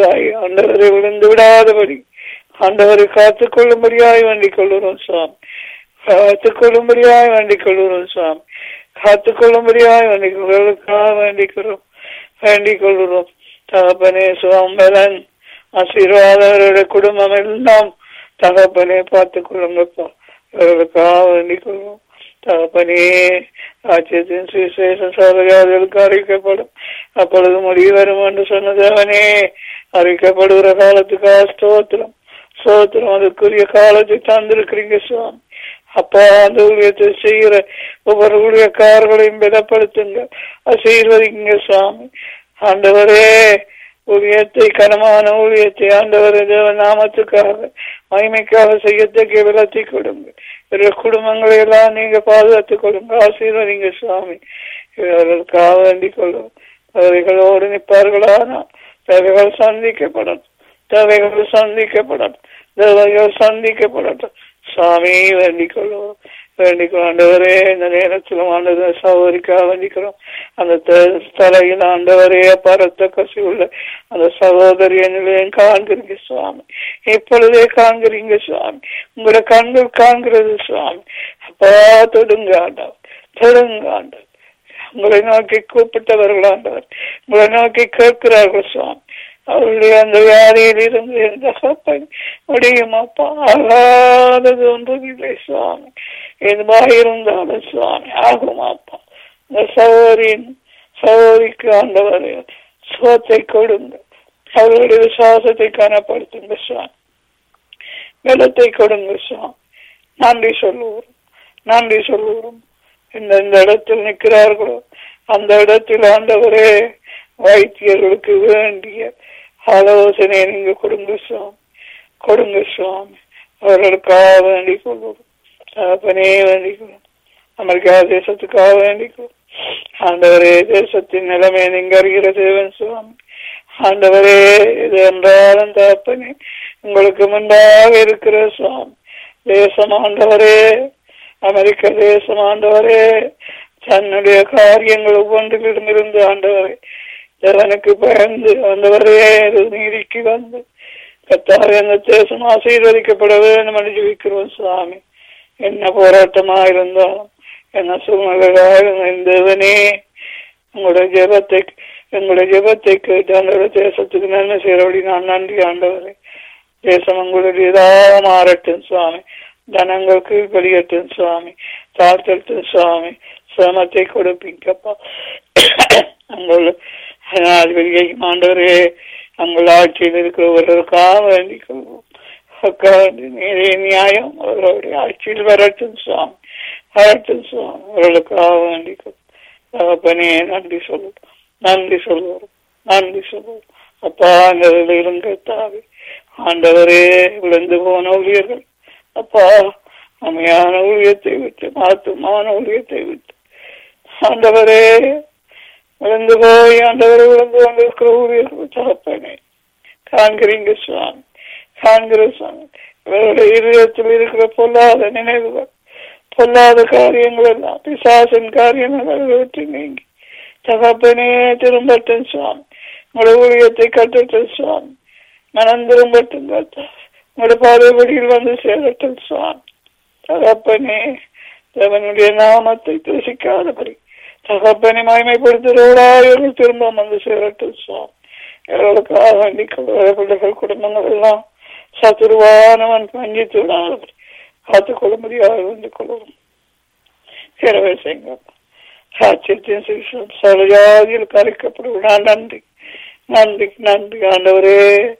விழாதபடி ஆண்டவரை விழுந்து விடாதபடி ஆண்டவரை காத்துக் கொள்ளும்படியாய் வேண்டிக் கொள்ளுறோம் சுவாமி காத்துக் கொள்ளும்படியாய் வேண்டிக் கொள்ளுறோம் சுவாமி காத்துக் கொள்ளும்படியாய் வேண்டிக் கொள்ளுக்காக வேண்டிக்கிறோம் வேண்டிக் கொள்ளுறோம் தகப்பனே சுவாம்பலன் ஆசீர்வாதவருடைய குடும்பம் எல்லாம் தகப்பனே பார்த்துக் கொள்ளுங்கப்பா இவர்களுக்காக வேண்டிக் கொள்வோம் தகப்பனே ராஜ்யத்தின் சுவிசேஷம் சோதரியாளர்களுக்கு அறிவிக்கப்படும் அப்பொழுது முடிவு வரும் என்று சொன்னதவனே அறிவிக்கப்படுகிற காலத்துக்காக ஸ்தோத்திரம் ஸ்தோத்திரம் அதுக்குரிய காலத்தை தந்திருக்கிறீங்க சுவாமி அப்பா அந்த ஊழியத்தை செய்கிற ஒவ்வொரு ஊழியக்காரர்களையும் பலப்படுத்துங்க ஆசீர்வதிங்க சுவாமி ஆண்டவரே ஊழியத்தை கனமான ஊழியத்தை ஆண்டவர் தேவ நாமத்துக்காக மகிமைக்காக செய்யத்தக்க விலத்தி கொடுங்க இவர்கள் குடும்பங்களை எல்லாம் நீங்க பாதுகாத்துக் கொள்ளுங்க ஆசீர்வதிங்க சுவாமி இவர்களுக்காக வேண்டிக் கொள்ளும் தேவைகளோடு நிற்பார்களானால் தேவைகள் சந்திக்கப்படணும் தேவைகள் சந்திக்கப்படணும் தேவைகள் சந்திக்கப்படட்டும் சுவாமி வேண்டிக் கொள்வோம் வேண்டிக் ஆண்டவரே இந்த நேரத்தில் ஆண்டது சகோதரிக்காக வேண்டிக்கிறோம் அந்த த- தலையில் ஆண்டவரே பரத்த கசி உள்ள அந்த சகோதரிய நிலையம் காண்கிறீங்க சுவாமி இப்பொழுதே காண்கிறீங்க சுவாமி உங்களோட கண்கள் காண்கிறது சுவாமி அப்பா தொடுங்க ஆண்டவர் தொடுங்க ஆண்டவர் உங்களை நோக்கி கூப்பிட்டவர்கள் ஆண்டவர் உங்களை நோக்கி கேட்கிறார்கள் சுவாமி அவருடைய அந்த வியாதியில் இருந்து எந்த சப்பன் முடியும் அப்பா ஆகாதது ஒன்றும் இல்லை சுவாமி எதுவாக இருந்தாலும் சுவாமி ஆகும் அப்பா இந்த சகோதரின் சகோதரிக்கு ஆண்டவர் சுகத்தை கொடுங்க அவர்களுடைய விசுவாசத்தை கனப்படுத்துங்க சுவாமி பலத்தை கொடுங்க சுவாமி நன்றி சொல்லுவோம் நன்றி சொல்லுவோம் இந்த இந்த இடத்தில் நிற்கிறார்களோ அந்த இடத்தில் ஆண்டவரே வைத்தியர்களுக்கு வேண்டிய ஆலோசனையை நீங்க கொடுங்க சுவாமி கொடுங்க சுவாமி அவர்களுக்காக வேண்டிக் கொள்வோம் தகப்பனே வேண்டிக் கொள்வோம் அமெரிக்கா தேசத்துக்காக வேண்டிக் கொள்வோம் ஆண்டவரே தேசத்தின் நிலைமை நீங்க அறிகிற தேவன் சுவாமி ஆண்டவரே இது என்றாலும் தகப்பனே உங்களுக்கு முன்பாக இருக்கிற சுவாமி தேசம் ஆண்டவரே அமெரிக்க தேசம் ஆண்டவரே தன்னுடைய காரியங்கள் ஒவ்வொன்றிலும் இருந்து ஆண்டவரே தேவனுக்கு பயந்து ஆண்டவரே இது நீதிக்கு வந்து கத்தாவே அந்த தேசம் ஆசீர்வதிக்கப்பட வேண்டும் என்று ஜெபிக்கிறோம் சுவாமி என்ன போராட்டமா இருந்தாலும் என்ன சூழ்நிலையா இருந்த தேவனே உங்களுடைய ஜெபத்தை எங்களுடைய ஜெபத்தை கேட்டு அந்த தேசத்துக்கு நன்மை செய்யறபடி நான் நன்றி ஆண்டவரே தேசம் உங்களுடையதாக மாறட்டும் சுவாமி தனங்கள் கீழ்படியட்டும் சுவாமி தாழ்த்தட்டும் சுவாமி சிரமத்தை கொடுப்பீங்கப்பா உங்கள் நாள்வெளியை ஆண்டவரே உங்கள் ஆட்சியில் இருக்கிறவர்களுக்காக வேண்டிக் கொள்வோம் அக்கா, நீரே நியாயம் அவர்களுடைய ஆட்சியில் வரட்டும் சுவாமி வரட்டும் சுவாமி அவர்களுக்காக வேண்டிக் கொள்வோம் தகப்பனே நன்றி சொல்லுவோம் நன்றி சொல்லுவோம் நன்றி சொல்லுவோம் அப்பா அந்த வேலையிலும் கேட்டாவே ஆண்டவரே விழுந்து போன ஊழியர்கள் அப்பா அமையான ஊழியத்தை விட்டு மாத்துமான ஊழியத்தை விட்டு ஆண்டவரே விழுந்து போய் ஆண்டவரை விழுந்து கொண்டிருக்கிற ஊழியர்கள் தகப்பனே காண்கிறீங்க சுவாமி காண்கிற சுவாமி இவருடைய இதயத்தில் இருக்கிற பொல்லாத நினைவுகள் பொல்லாத காரியங்கள் எல்லாம் பிசாசின் காரியங்கள் விட்டு நீங்கி தகப்பனே திரும்பட்டும் சுவாமி உங்களுடைய ஊழியத்தை கட்டட்டும் சுவாமி மனம் திரும்பட்டும் கர்த்தா. உங்களுடைய பாதைபடியில் வந்து சேரட்டும் சுவாமி தகப்பனே தேவனுடைய நாமத்தை தூசிக்காதபடி தகப்பனை மகிமைப்படுத்துகிறவர்களாக திரும்ப வந்து சேரட்டும் சுவாமி எங்களுக்காக வேண்டிக் கொள்கிற பிள்ளைகள் குடும்பங்கள் எல்லாம் சத்துருவானவன் வஞ்சித்து விடாதபடி காத்துக் கொள்ள முடியாது வேண்டிக் கொள்ளும் சேரவே செய்யுங்க சாட்சியத்தின் சிகிச்சை சலஜாதியில் கரைக்கப்படுவதா நன்றி நன்றி நன்றி ஆண்டவரே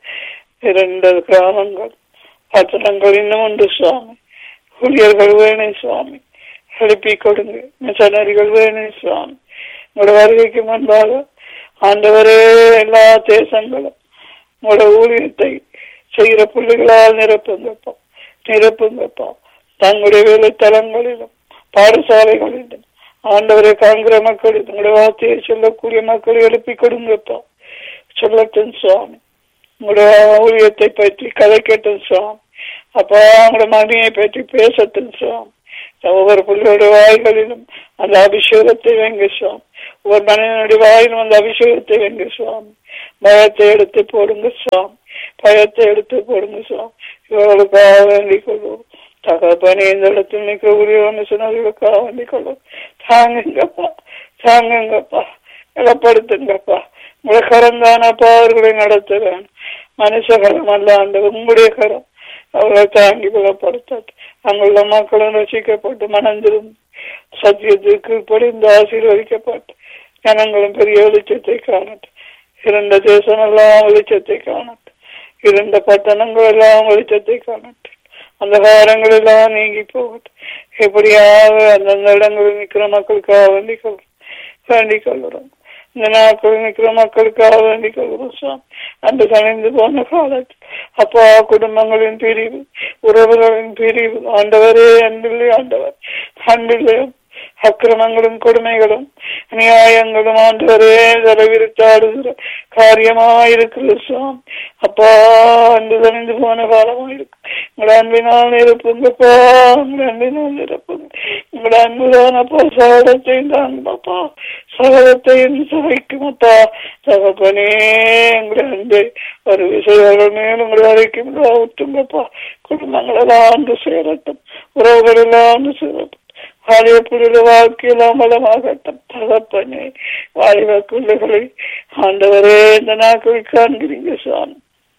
இரண்டு கிராமங்கள் பட்டணங்கள் இன்னும் உண்டு சுவாமி ஊழியர்கள் வேணும் சுவாமி எழுப்பி கொடுங்க மிஷனரிகள் வேணும் சுவாமி உங்களோட வருகைக்கு முன்பாக ஆண்டவரே எல்லா தேசங்களும் உங்களோட ஊழியத்தை செய்கிற பிள்ளைகளால் நிரப்புங்கப்பா நிரப்புங்கப்பா தங்களுடைய வேலைத்தலங்களிலும் பாடசாலைகளிலும் ஆண்டவரை காண்கிற மக்கள் உங்களுடைய வார்த்தையை சொல்லக்கூடிய மக்களை எழுப்பி கொடுங்கப்பா சொல்லட்டும் சுவாமி உங்களுடைய ஊழியத்தை பற்றி கதை கேட்டும் சுவாமி அப்பா உங்களோட மகனியை பற்றி பேசட்டும் சுவாமி ஒவ்வொரு பிள்ளையோட வாய்களிலும் அந்த அபிஷேகத்தை வைங்க சுவாமி ஒவ்வொரு மனிதனுடைய வாயிலும் அந்த அபிஷேகத்தை வைங்க சுவாமி பயத்தை எடுத்து போடுங்க சுவாமி பயத்தை எடுத்து போடுங்க சுவாமி இவர்களுக்காக வேண்டிக் கொள்வோம் தகப்பனே இந்த இடத்தில் நிற்க உரியவன்னு சொன்னவர்களுக்காக வேண்டிக் கொள்வோம் தாங்குங்கப்பா தாங்குங்கப்பா நிலப்படுத்துங்கப்பா உங்களை கரம் தானப்பா அவர்களை நடத்த வேணும் மனுஷகரம் அல்ல அந்த உங்களுடைய கரம் அவர்களை தாங்கி பலப்படுத்தாட்டு அங்குள்ள மக்களும் ரசிக்கப்பட்டு மணந்திரும் சத்தியத்திற்கு படிந்து ஆசீர்வதிக்கப்பட்டு ஜனங்களும் பெரிய வெளிச்சத்தை காணட்டும் இருந்த தேசம் எல்லாம் வெளிச்சத்தை காணட்டும் இருந்த பட்டணங்கள் எல்லாம் வெளிச்சத்தை காணட்டும் அந்த காரங்கள் எல்லாம் நீங்கி போகட்டும் எப்படியாக அந்தந்த இடங்களில் நிற்கிற மக்களுக்காக வேண்டிக் கொள்றோம் வேண்டிக் கொள்கிறோம் இந்த நாட்களில் நிற்கிற மக்களுக்காக வேண்டிக் கொள்கிறோம் சுவாமி அந்த கணிந்து போன காலத்தில் அப்பா குடும்பங்களின் பிரிவு உறவுகளின் பிரிவு ஆண்டவரே அன்பில்லை ஆண்டவர் அன்பில்லையும் அக்கிரமங்களும் கொடுமைகளும் நியாயங்களும் ஆண்டவரே தரவிருத்தாடுகிற காரியமாயிருக்கிறது சுவாமி அப்பா அன்பு தணிந்து போன காலமாயிருக்கு உங்களோட அன்பினால் நிரப்புங்கப்பா உங்களோட அன்பினால் நிரப்புங்க உங்களோட அன்புதான் அப்பா சகலத்தையும் தாங்கப்பா சகலத்தையும் சகிக்கும் அப்பா தகப்பனே உங்களுடைய அன்பை ஒரு விஷயங்கள் மேலும் உங்களை அழைக்கும் ஊற்றுங்கப்பா குடும்பங்களெல்லாம் அன்று சேரட்டும் உறவுகள் எல்லாம் அன்று சேரட்டும் வாலிப பிள்ளைகள வாழ்க்கையெல்லாம் வளமாகட்டும் தகப்பனே வாலிப பிள்ளைகளை ஆண்டவரே இந்த நாட்கள் காண்கிறீங்க சுவாமி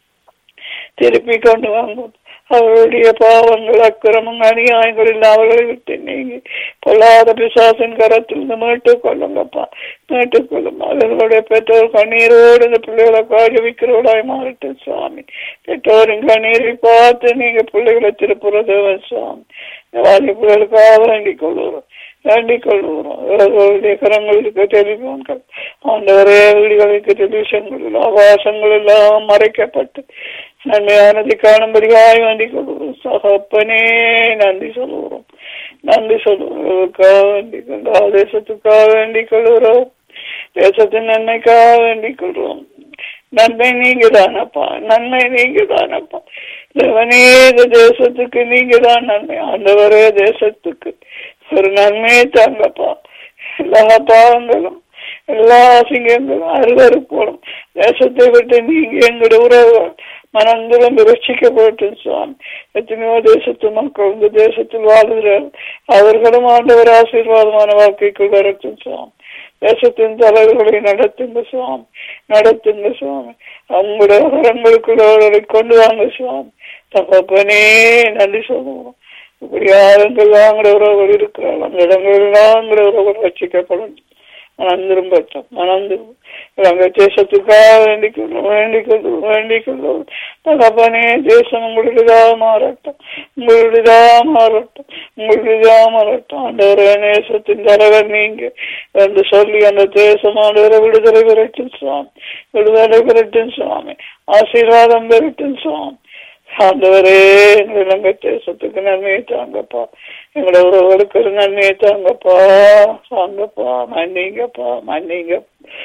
திருப்பி கொண்டு வாங்கும் அவருடைய பாவங்கள் அக்கிரமம் அநியாயங்கள் இல்லை அவர்களை விட்டு நீங்கி பொல்லாத பிசாசின் கரத்திலிருந்து மீட்டுக் கொள்ளுங்கப்பா மீட்டுக் கொள்ளும் அவர்களுடைய பெற்றோர் கண்ணீரோடு இந்த பிள்ளைகளை காஜபிக்கிறவளாய் மாறட்டும் சுவாமி பெற்றோரின் கண்ணீரை பார்த்து நீங்க பிள்ளைகளை திருப்புறதேவன் சுவாமி வாலிபுகளுக்காக வேண்டிக் கொள்ளுறோம் வேண்டிக் கொள்ளுகிறோம் இவர்களுடைய கரங்களுக்கு டெலிபோன்கள் ஆண்டவரே வீடுகளுக்கு டெலிவிஷன்கள் ஆபாசங்கள் எல்லாம் மறைக்கப்பட்டு நன்மையானதை காணும்படியாய் வேண்டிக் கொள்கிறோம் சகப்பனே நன்றி சொல்லுகிறோம் நன்றி சொல்லுகிறோம் வேண்டிக் கொள்கிறோம் தேசத்துக்காக வேண்டிக் கொள்கிறோம் தேசத்தின் நன்மைக்காக வேண்டிக் கொள்கிறோம் நன்மை நீங்க தானப்பா நன்மை நீங்க தானப்பா தேவனே இந்த தேசத்துக்கு நீங்க தான் நன்மை ஆண்டவரே தேசத்துக்கு ஒரு நன்மையை தாங்கப்பா எல்லா பாவங்களும் எல்லா அசிங்கங்களும் அருவறுப்போடும் தேசத்தை விட்டு நீங்க எங்களுடைய உறவு மனந்திரம் ரட்சிக்கப்பட்டு சுவாமி எத்தனையோ தேசத்து மக்கள் இந்த தேசத்தில் வாழ்கிறார்கள் அவர்களும் ஆண்டவர் ஆசீர்வாதமான வாழ்க்கைக்குள் வரட்டும் சுவாமி தேசத்தின் தலைவர்களை நடத்துங்க சுவாமி நடத்துங்க சுவாமி அவங்களுடைய வரங்களுக்குள்ள அவர்களை கொண்டு வாங்க சுவாமி தகப்பனே நன்றி சொல்லுவோம் இப்படி யாருங்கள் வாங்குற உறவுகள் இருக்கிறார்கள் அந்த இடங்கள் வாங்குற உறவுகள் ரட்சிக்கப்படும் மனம் திரும்பட்டும் மனம் திரும்ப அங்க தேசத்துக்காக வேண்டிக் கொள்ளும் வேண்டிக் கொள்ளும் வேண்டிக் கொள்ளும் தகப்பனே தேசம் உங்களுடையதாக மாறட்டும் உங்களுடையதாக மாறட்டும் உங்களுடையதாக மாறட்டும் ஆண்டவரே நேசத்தின் தலைவர் நீங்க என்று சொல்லி அந்த தேசம் ஆண்டவரை விடுதலை பெறட்டும் சுவாமி விடுதலை பெறட்டும் சுவாமி ஆசீர்வாதம் பெறட்டும் சுவாமி ஆண்டவரே எங்களை இலங்கை தேசத்துக்கு நன்மையை தாங்கப்பா எங்களோட உறவுகளுக்கு ஒரு நன்மையை தாங்கப்பா தாங்கப்பா மன்னிங்கப்பா மன்னிங்க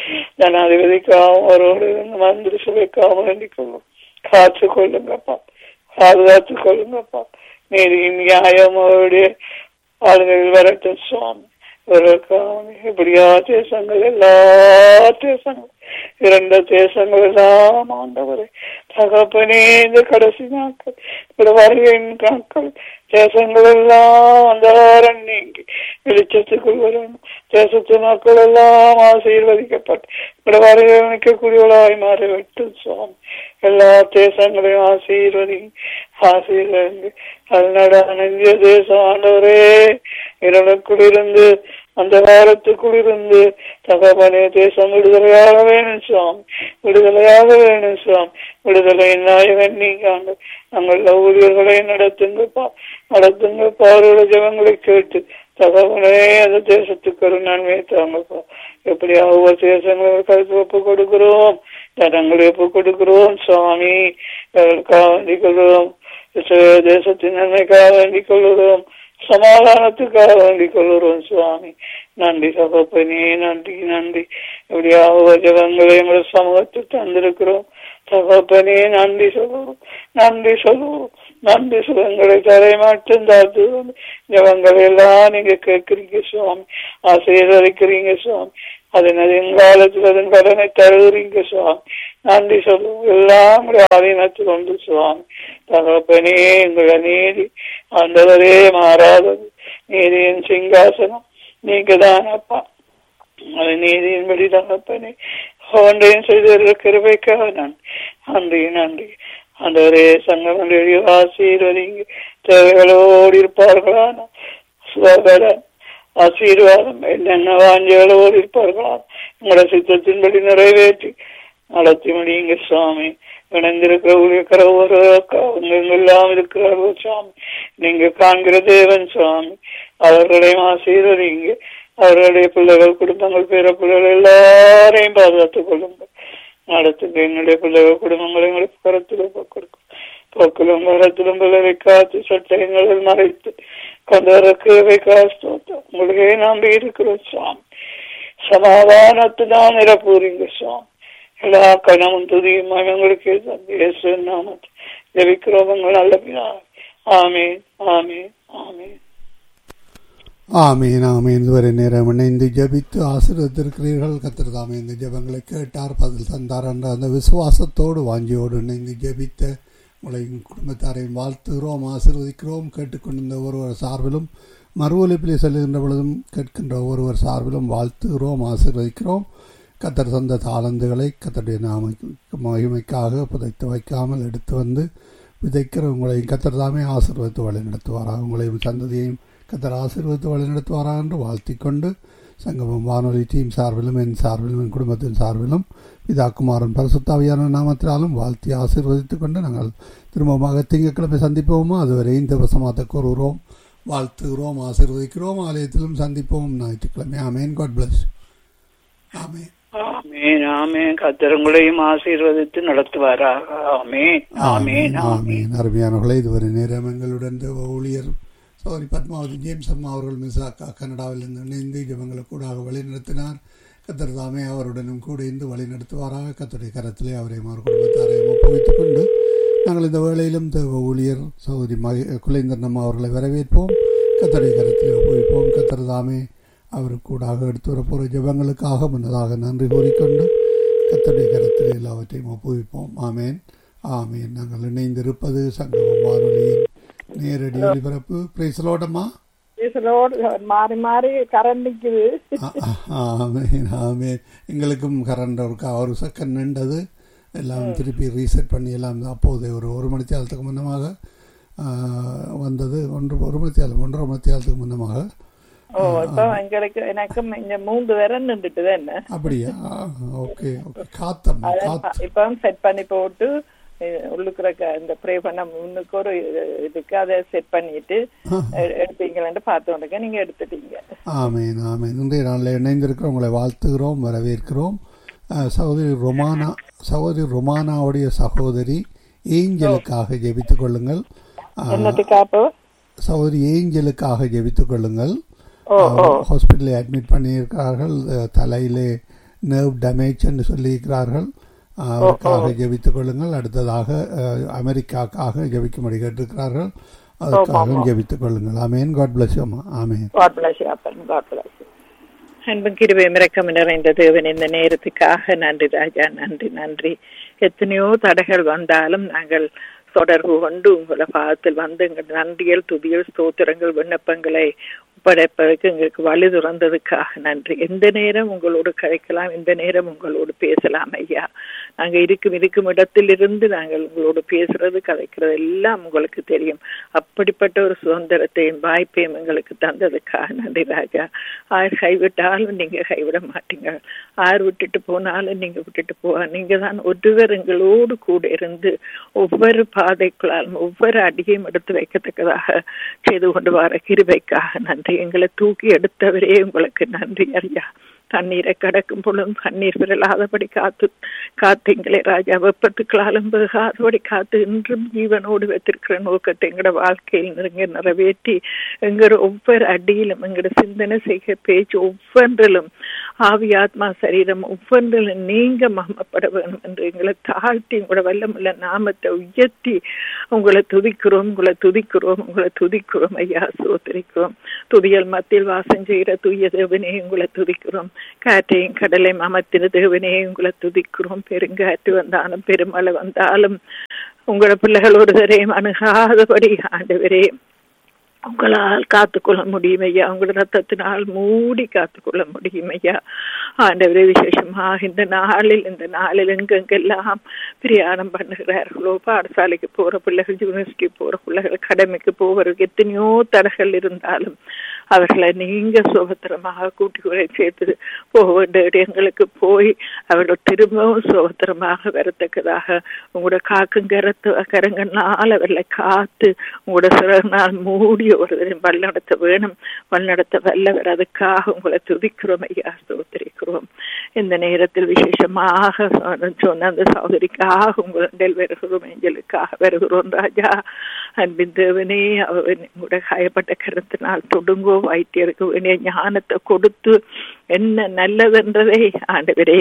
ஜனாதிபதிக்காகவும் அவரோடு மந்திரி சபைக்காகவும் வேண்டிக் கொள்ளும் காத்து கொள்ளுங்கப்பா பாதுகாத்து கொள்ளுங்கப்பா நீதியின் நியாயம் அவருடைய ஆளுகளில் வரட்டும் சுவாமி இவர்களுக்காக இப்படியா தேசங்கள் எல்லா தேசங்கள் இரண்ட தேசங்கள் எல்லாம் ஆண்டவரே தகப்பனே இந்த கடைசி நாட்கள் இப்படி வருகையின் நாட்கள் தேசங்கள் எல்லாம் அந்தகாரம் நீங்கி வெளிச்சத்துக்குள் வரணும் தேசத்து மக்கள் எல்லாம் ஆசீர்வதிக்கப்பட்டு இப்படி வருகைக்கூடியவளாய் மாறி விட்டு சுவாமி எல்லா தேசங்களையும் ஆசீர்வதி ஆசீர்வதி அல்நடான இந்திய தேசம் ஆண்டவரே இருளுக்குள் இருந்து அந்த காலத்துக்குள் இருந்து தகவனே தேசம் விடுதலையாக வேணும் சுவாமி விடுதலையாக வேணும் சுவாமி விடுதலை நாயகன் நீங்க நாங்கள் ஊழியர்களை நடத்துங்கப்பா நடத்துங்கப்பா அவரோட ஜபங்களை கேட்டு தகவலே அந்த தேசத்துக்கு ஒரு நன்மையை தாங்கப்பா எப்படியா ஒவ்வொரு தேசங்களுக்கு கருத்து ஒப்பு கொடுக்கிறோம் ஜனங்களை ஒப்பு கொடுக்கிறோம் சுவாமி வேண்டிக் கொள்கிறோம் தேசத்தின் நன்மைக்காக வேண்டிக் கொள்கிறோம் சமாதானத்துக்காக வேண்டிக் கொள்கிறோம் சுவாமி நன்றி சகப்பனே நன்றி நன்றி எப்படியாவது ஜபங்களை எங்களை சமூகத்தில் தந்திருக்கிறோம் தகப்பனே நன்றி சொல்லுவோம் நன்றி சொல்லுவோம் நன்றி சுகங்களை தரை மட்டும் தாத்து ஜபங்களை எல்லாம் நீங்க கேட்கிறீங்க சுவாமி ஆசீர்வதிக்கிறீங்க சுவாமி அதன் எங்காலத்தில் அதன் கடனை தருகிறீங்க சுவாமி நன்றி சொல்லுவோம் எல்லாம் ஆதீனத்தில் கொண்டு சுவாமி தகப்பனே எங்கள நீதி ஆண்டவரே மாறாதது நீதியின் சிங்காசனம் நீங்க தான் அப்பா அது நீதியின்படி தகப்பனே ஒன்றையும் செய்த கிருபைக்காக நான் நன்றி நன்றி ஆண்டவரே சங்கம் ஆசீர்வதிங்க தேவைகளோடு இருப்பார்களான சுகபலன் ஆசீர்வாதம் என்னென்ன வாஞ்சைகளோடு இருப்பார்களாம் உங்களோட சித்தத்தின்படி நிறைவேற்றி நடத்தி முடியுங்க சுவாமி இணைந்திருக்கிற ஊழியக்கிற ஒரு எங்கெல்லாம் இருக்கிறார்கள் சுவாமி நீங்க காண்கிற தேவன் சுவாமி அவர்களையும் ஆசீர்வதிங்க அவர்களுடைய பிள்ளைகள் குடும்பங்கள் பேர பிள்ளைகள் எல்லாரையும் பாதுகாத்துக் கொள்ளுங்கள் நடத்துங்க எங்களுடைய பிள்ளைகள் குடும்பங்களை எங்களுக்கு கருத்தில் கொடுக்கும் போக்கிலும் கரத்திலும் பிள்ளை காத்து சட்டங்களில் மறைத்து கந்தரக்கிழவை காத்து உங்களுக்கே நம்பி இருக்கிறோம் சுவாமி சமாதானத்து தான் நிரப்பூரிங்க சுவாமி எல்லா கனமும் துதியும் மகங்களுக்கு இயேசு நாமத்தை ஜெபிக்கிறோம் உங்கள் நல்ல பிதா ஆமீன் ஆமீன் ஆமீன் ஆமீன் ஆமீன் இதுவரை நேரம் இணைந்து ஜபித்து ஆசீர்வதித்திருக்கிறீர்கள் கத்திரதாமே இந்த ஜபங்களை கேட்டார் பதில் தந்தார் என்ற அந்த விசுவாசத்தோடு வாஞ்சியோடு இணைந்து ஜபித்த உங்களையும் குடும்பத்தாரையும் வாழ்த்துகிறோம் ஆசீர்வதிக்கிறோம் கேட்டுக்கொண்டிருந்த ஒருவர் சார்பிலும் மறு ஒலிப்பிலே செல்லுகின்ற பொழுதும் கேட்கின்ற ஒருவர் சார்பிலும் வாழ்த்துகிறோம் ஆசீர்வதிக்கிறோம் கத்தர் தந்த தாளந்துகளை கத்தருடைய நாம மகிமைக்காக புதைத்து வைக்காமல் எடுத்து வந்து விதைக்கிற உங்களையும் கத்தர் தாமே ஆசீர்வதித்து வழி நடத்துவாராக உங்களையும் சந்ததியையும் கத்தர் ஆசீர்வதித்து வழி நடத்துவாராக என்று வாழ்த்திக்கொண்டு சங்கமம் வானொலி டீம் சார்பிலும் என் சார்பிலும் என் குடும்பத்தின் சார்பிலும் பிதாக்குமாரன் பரிசுத்தாவியான நாமத்தினாலும் வாழ்த்தி ஆசீர்வதித்துக் கொண்டு நாங்கள் திரும்பமாக திங்கட்கிழமை சந்திப்போமோ அதுவரை இந்த வசமாத்த கூறுகிறோம் வாழ்த்துகிறோம் ஆசீர்வதிக்கிறோம் ஆலயத்திலும் சந்திப்போம் ஞாயிற்றுக்கிழமை ஆமேன் காட் பிளஸ் ஆமேன் ஆமீன் ஆமீன் கத்தரங்களையும் ஆசீர்வதித்து நடத்துவாராக ஆமீன் ஆமீன் ஆமீன் ஆமீன் அருமையானவர்களே இதுவரை நேரம் எங்களுடன் தேவ ஊழியர் சௌரி பத்மாவதி ஜேம்ஸ் அம்மா அவர்கள் மிசாக்கா கனடாவிலிருந்து இணைந்து ஜபங்களை கூடாக வழிநடத்தினார் கத்தர் தாமே அவருடனும் கூட இருந்து வழி நடத்துவாராக கத்தருடைய கரத்திலே அவரையும் அவர் குடும்பத்தாரையும் ஒப்புவித்துக் கொண்டு நாங்கள் இந்த வேளையிலும் தேவ ஊழியர் சௌரி மகி குலேந்தர் அம்மா அவர்களை வரவேற்போம் கத்தருடைய கரத்திலே ஒப்புவிப்போம் கத்தர் தாமே அவருக்கு கூடாக எடுத்து வரப்போகிற ஜபங்களுக்காக முன்னதாக நன்றி கூறிக்கொண்டு கத்தருடைய கரத்தில் எல்லாவற்றையும் ஒப்புவிப்போம் ஆமேன் ஆமேன் நாங்கள் இணைந்திருப்பது சங்கமம் வானொலியின் நேரடி ஒளிபரப்பு பிரைசலோடமா மாறி மாறி கரண்ட் நிக்குது ஆமேன் ஆமேன் எங்களுக்கும் கரண்ட் ஒரு ஒரு செகண்ட் நின்றது எல்லாம் திருப்பி ரீசெட் பண்ணி எல்லாம் அப்போது ஒரு ஒரு மணி தேலத்துக்கு முன்னமாக வந்தது ஒன்று ஒரு மணி தேலம் ஒன்றரை மணி தேலத்துக்கு முன்னமாக ஓ இப்ப எங்களுக்கு எனக்கும் இங்க மூன்று பேரை நின்றுட்டு என்ன அப்படியா ஓகே ஓகே காத்தம் காத் இப்ப செட் பண்ணி போட்டு உள்ளுக்குற இந்த ப்ரே பண்ண முன்னுக்கு ஒரு இதுக்கு அதை செட் பண்ணிட்டு எடுப்பீங்களான்னு பார்த்து நீங்க எடுத்துட்டீங்க ஆமேன் ஆமேன் இன்றைய நாளில் இணைந்திருக்கிறோம் உங்களை வாழ்த்துகிறோம் வரவேற்கிறோம் சகோதரி ரொமானா சகோதரி ரொமானாவுடைய சகோதரி ஏஞ்சலுக்காக ஜெபித்துக் கொள்ளுங்கள் சகோதரி ஏஞ்சலுக்காக ஜெபித்துக் கொள்ளுங்கள் ஹாஸ்பிட்டலில் அட்மிட் பண்ணியிருக்கிறார்கள் தலையிலே நர்வ் டேமேஜ் என்று சொல்லியிருக்கிறார்கள் அவருக்காக ஜெபித்துக் கொள்ளுங்கள் அடுத்ததாக அமெரிக்காக்காக ஜெபிக்கும்படி கேட்டிருக்கிறார்கள் அதுக்காக ஜெபித்துக் கொள்ளுங்கள் ஆமேன் காட் பிளஸ் அம்மா ஆமேன் அன்பும் கிருபை மிரக்கம் நிறைந்த தேவன் இந்த நேரத்துக்காக நன்றி ராஜா நன்றி நன்றி எத்தனையோ தடைகள் வந்தாலும் நாங்கள் தொடர்பு கொண்டு உங்களை பாதத்தில் வந்து எங்கள் நன்றிகள் துதிகள் ஸ்தோத்திரங்கள் விண்ணப்பங்களை ஒப்படைப்பதற்கு எங்களுக்கு வழி துறந்ததுக்காக நன்றி எந்த நேரம் உங்களோடு கதைக்கலாம் எந்த நேரம் உங்களோடு பேசலாம் ஐயா நாங்கள் இருக்கும் இருக்கும் இடத்திலிருந்து நாங்கள் உங்களோடு பேசுறது கதைக்கிறது எல்லாம் உங்களுக்கு தெரியும் அப்படிப்பட்ட ஒரு சுதந்திரத்தையும் வாய்ப்பையும் எங்களுக்கு தந்ததுக்காக நன்றி ராஜா ஆர் கைவிட்டாலும் நீங்க கைவிட மாட்டீங்க ஆர் விட்டுட்டு போனாலும் நீங்க விட்டுட்டு போவா நீங்க தான் ஒருவர் எங்களோடு கூட இருந்து ஒவ்வொரு பாதைக்குள்ளாலும் ஒவ்வொரு அடியையும் எடுத்து வைக்கத்தக்கதாக செய்து கொண்டு வர கிருபைக்காக நன்றி எங்களை தூக்கி எடுத்தவரே உங்களுக்கு நன்றி ஐயா தண்ணீரை கடக்கும் பொழுதும் கண்ணீர் விரலாதபடி காத்து காத்தீங்களே ராஜா வெப்பத்துக்களாலும் வெகாதபடி காத்து இன்றும் ஜீவனோடு வைத்திருக்கிற நோக்கத்தை எங்களோட வாழ்க்கையில் நெருங்க நிறைவேற்றி எங்களோட ஒவ்வொரு அடியிலும் எங்களோட சிந்தனை செய்க பேச்சு ஒவ்வொன்றிலும் ஆவி ஆத்மா சரீரம் ஒவ்வொன்றிலும் நீங்க மமப்பட வேணும் என்று எங்களை தாழ்த்தி உங்களோட வல்லமுள்ள நாமத்தை உயர்த்தி உங்களை துதிக்கிறோம் உங்களை துதிக்கிறோம் உங்களை துதிக்கிறோம் ஐயா சோதரிக்கிறோம் துதியல் மத்தியில் வாசம் செய்கிற தூய தேவனே உங்களை துதிக்கிறோம் காற்றையும் கடலையும் அமர்த்தின தேவனே உங்களை துதிக்கிறோம் பெருங்காற்று வந்தாலும் பெருமழை வந்தாலும் உங்களோட பிள்ளைகள் ஒரு தரையும் அணுகாதபடி ஆண்டவரே உங்களால் காத்துக்கொள்ள முடியும் ஐயா உங்களோட ரத்தத்தினால் மூடி காத்துக்கொள்ள முடியும் ஐயா ஆண்டவரே விசேஷமாக இந்த நாளில் இந்த நாளில் எங்கெங்கெல்லாம் பிரயாணம் பண்ணுகிறார்களோ பாடசாலைக்கு போற பிள்ளைகள் யூனிவர்சிட்டி போற பிள்ளைகள் கடமைக்கு போவதற்கு எத்தனையோ தடைகள் இருந்தாலும் அவர்களை நீங்க சுபத்திரமாக கூட்டி குறை சேர்த்து போக வேண்டிய இடங்களுக்கு போய் அவர்கள் திரும்பவும் சுபத்திரமாக வரத்தக்கதாக உங்களோட காக்கும் கரத்து கரங்கனால் அவர்களை காத்து உங்களோட சிறனால் மூடி ஒருவரையும் வழிநடத்த வேணும் வழிநடத்த வல்லவர் அதுக்காக உங்களை துதிக்கிறோம் ஐயா ஸ்தோத்திரிக்கிறோம் இந்த நேரத்தில் விசேஷமாக சொன்ன அந்த சகோதரிக்காக உங்களுடைய வருகிறோம் எங்களுக்காக வருகிறோம் ராஜா அன்பின் தேவனே அவன் உங்களுடைய காயப்பட்ட கருத்தினால் தொடுங்கோ வைத்தியருக்கு வேண்டிய ஞானத்தை கொடுத்து என்ன நல்லதென்றதை ஆண்டவரே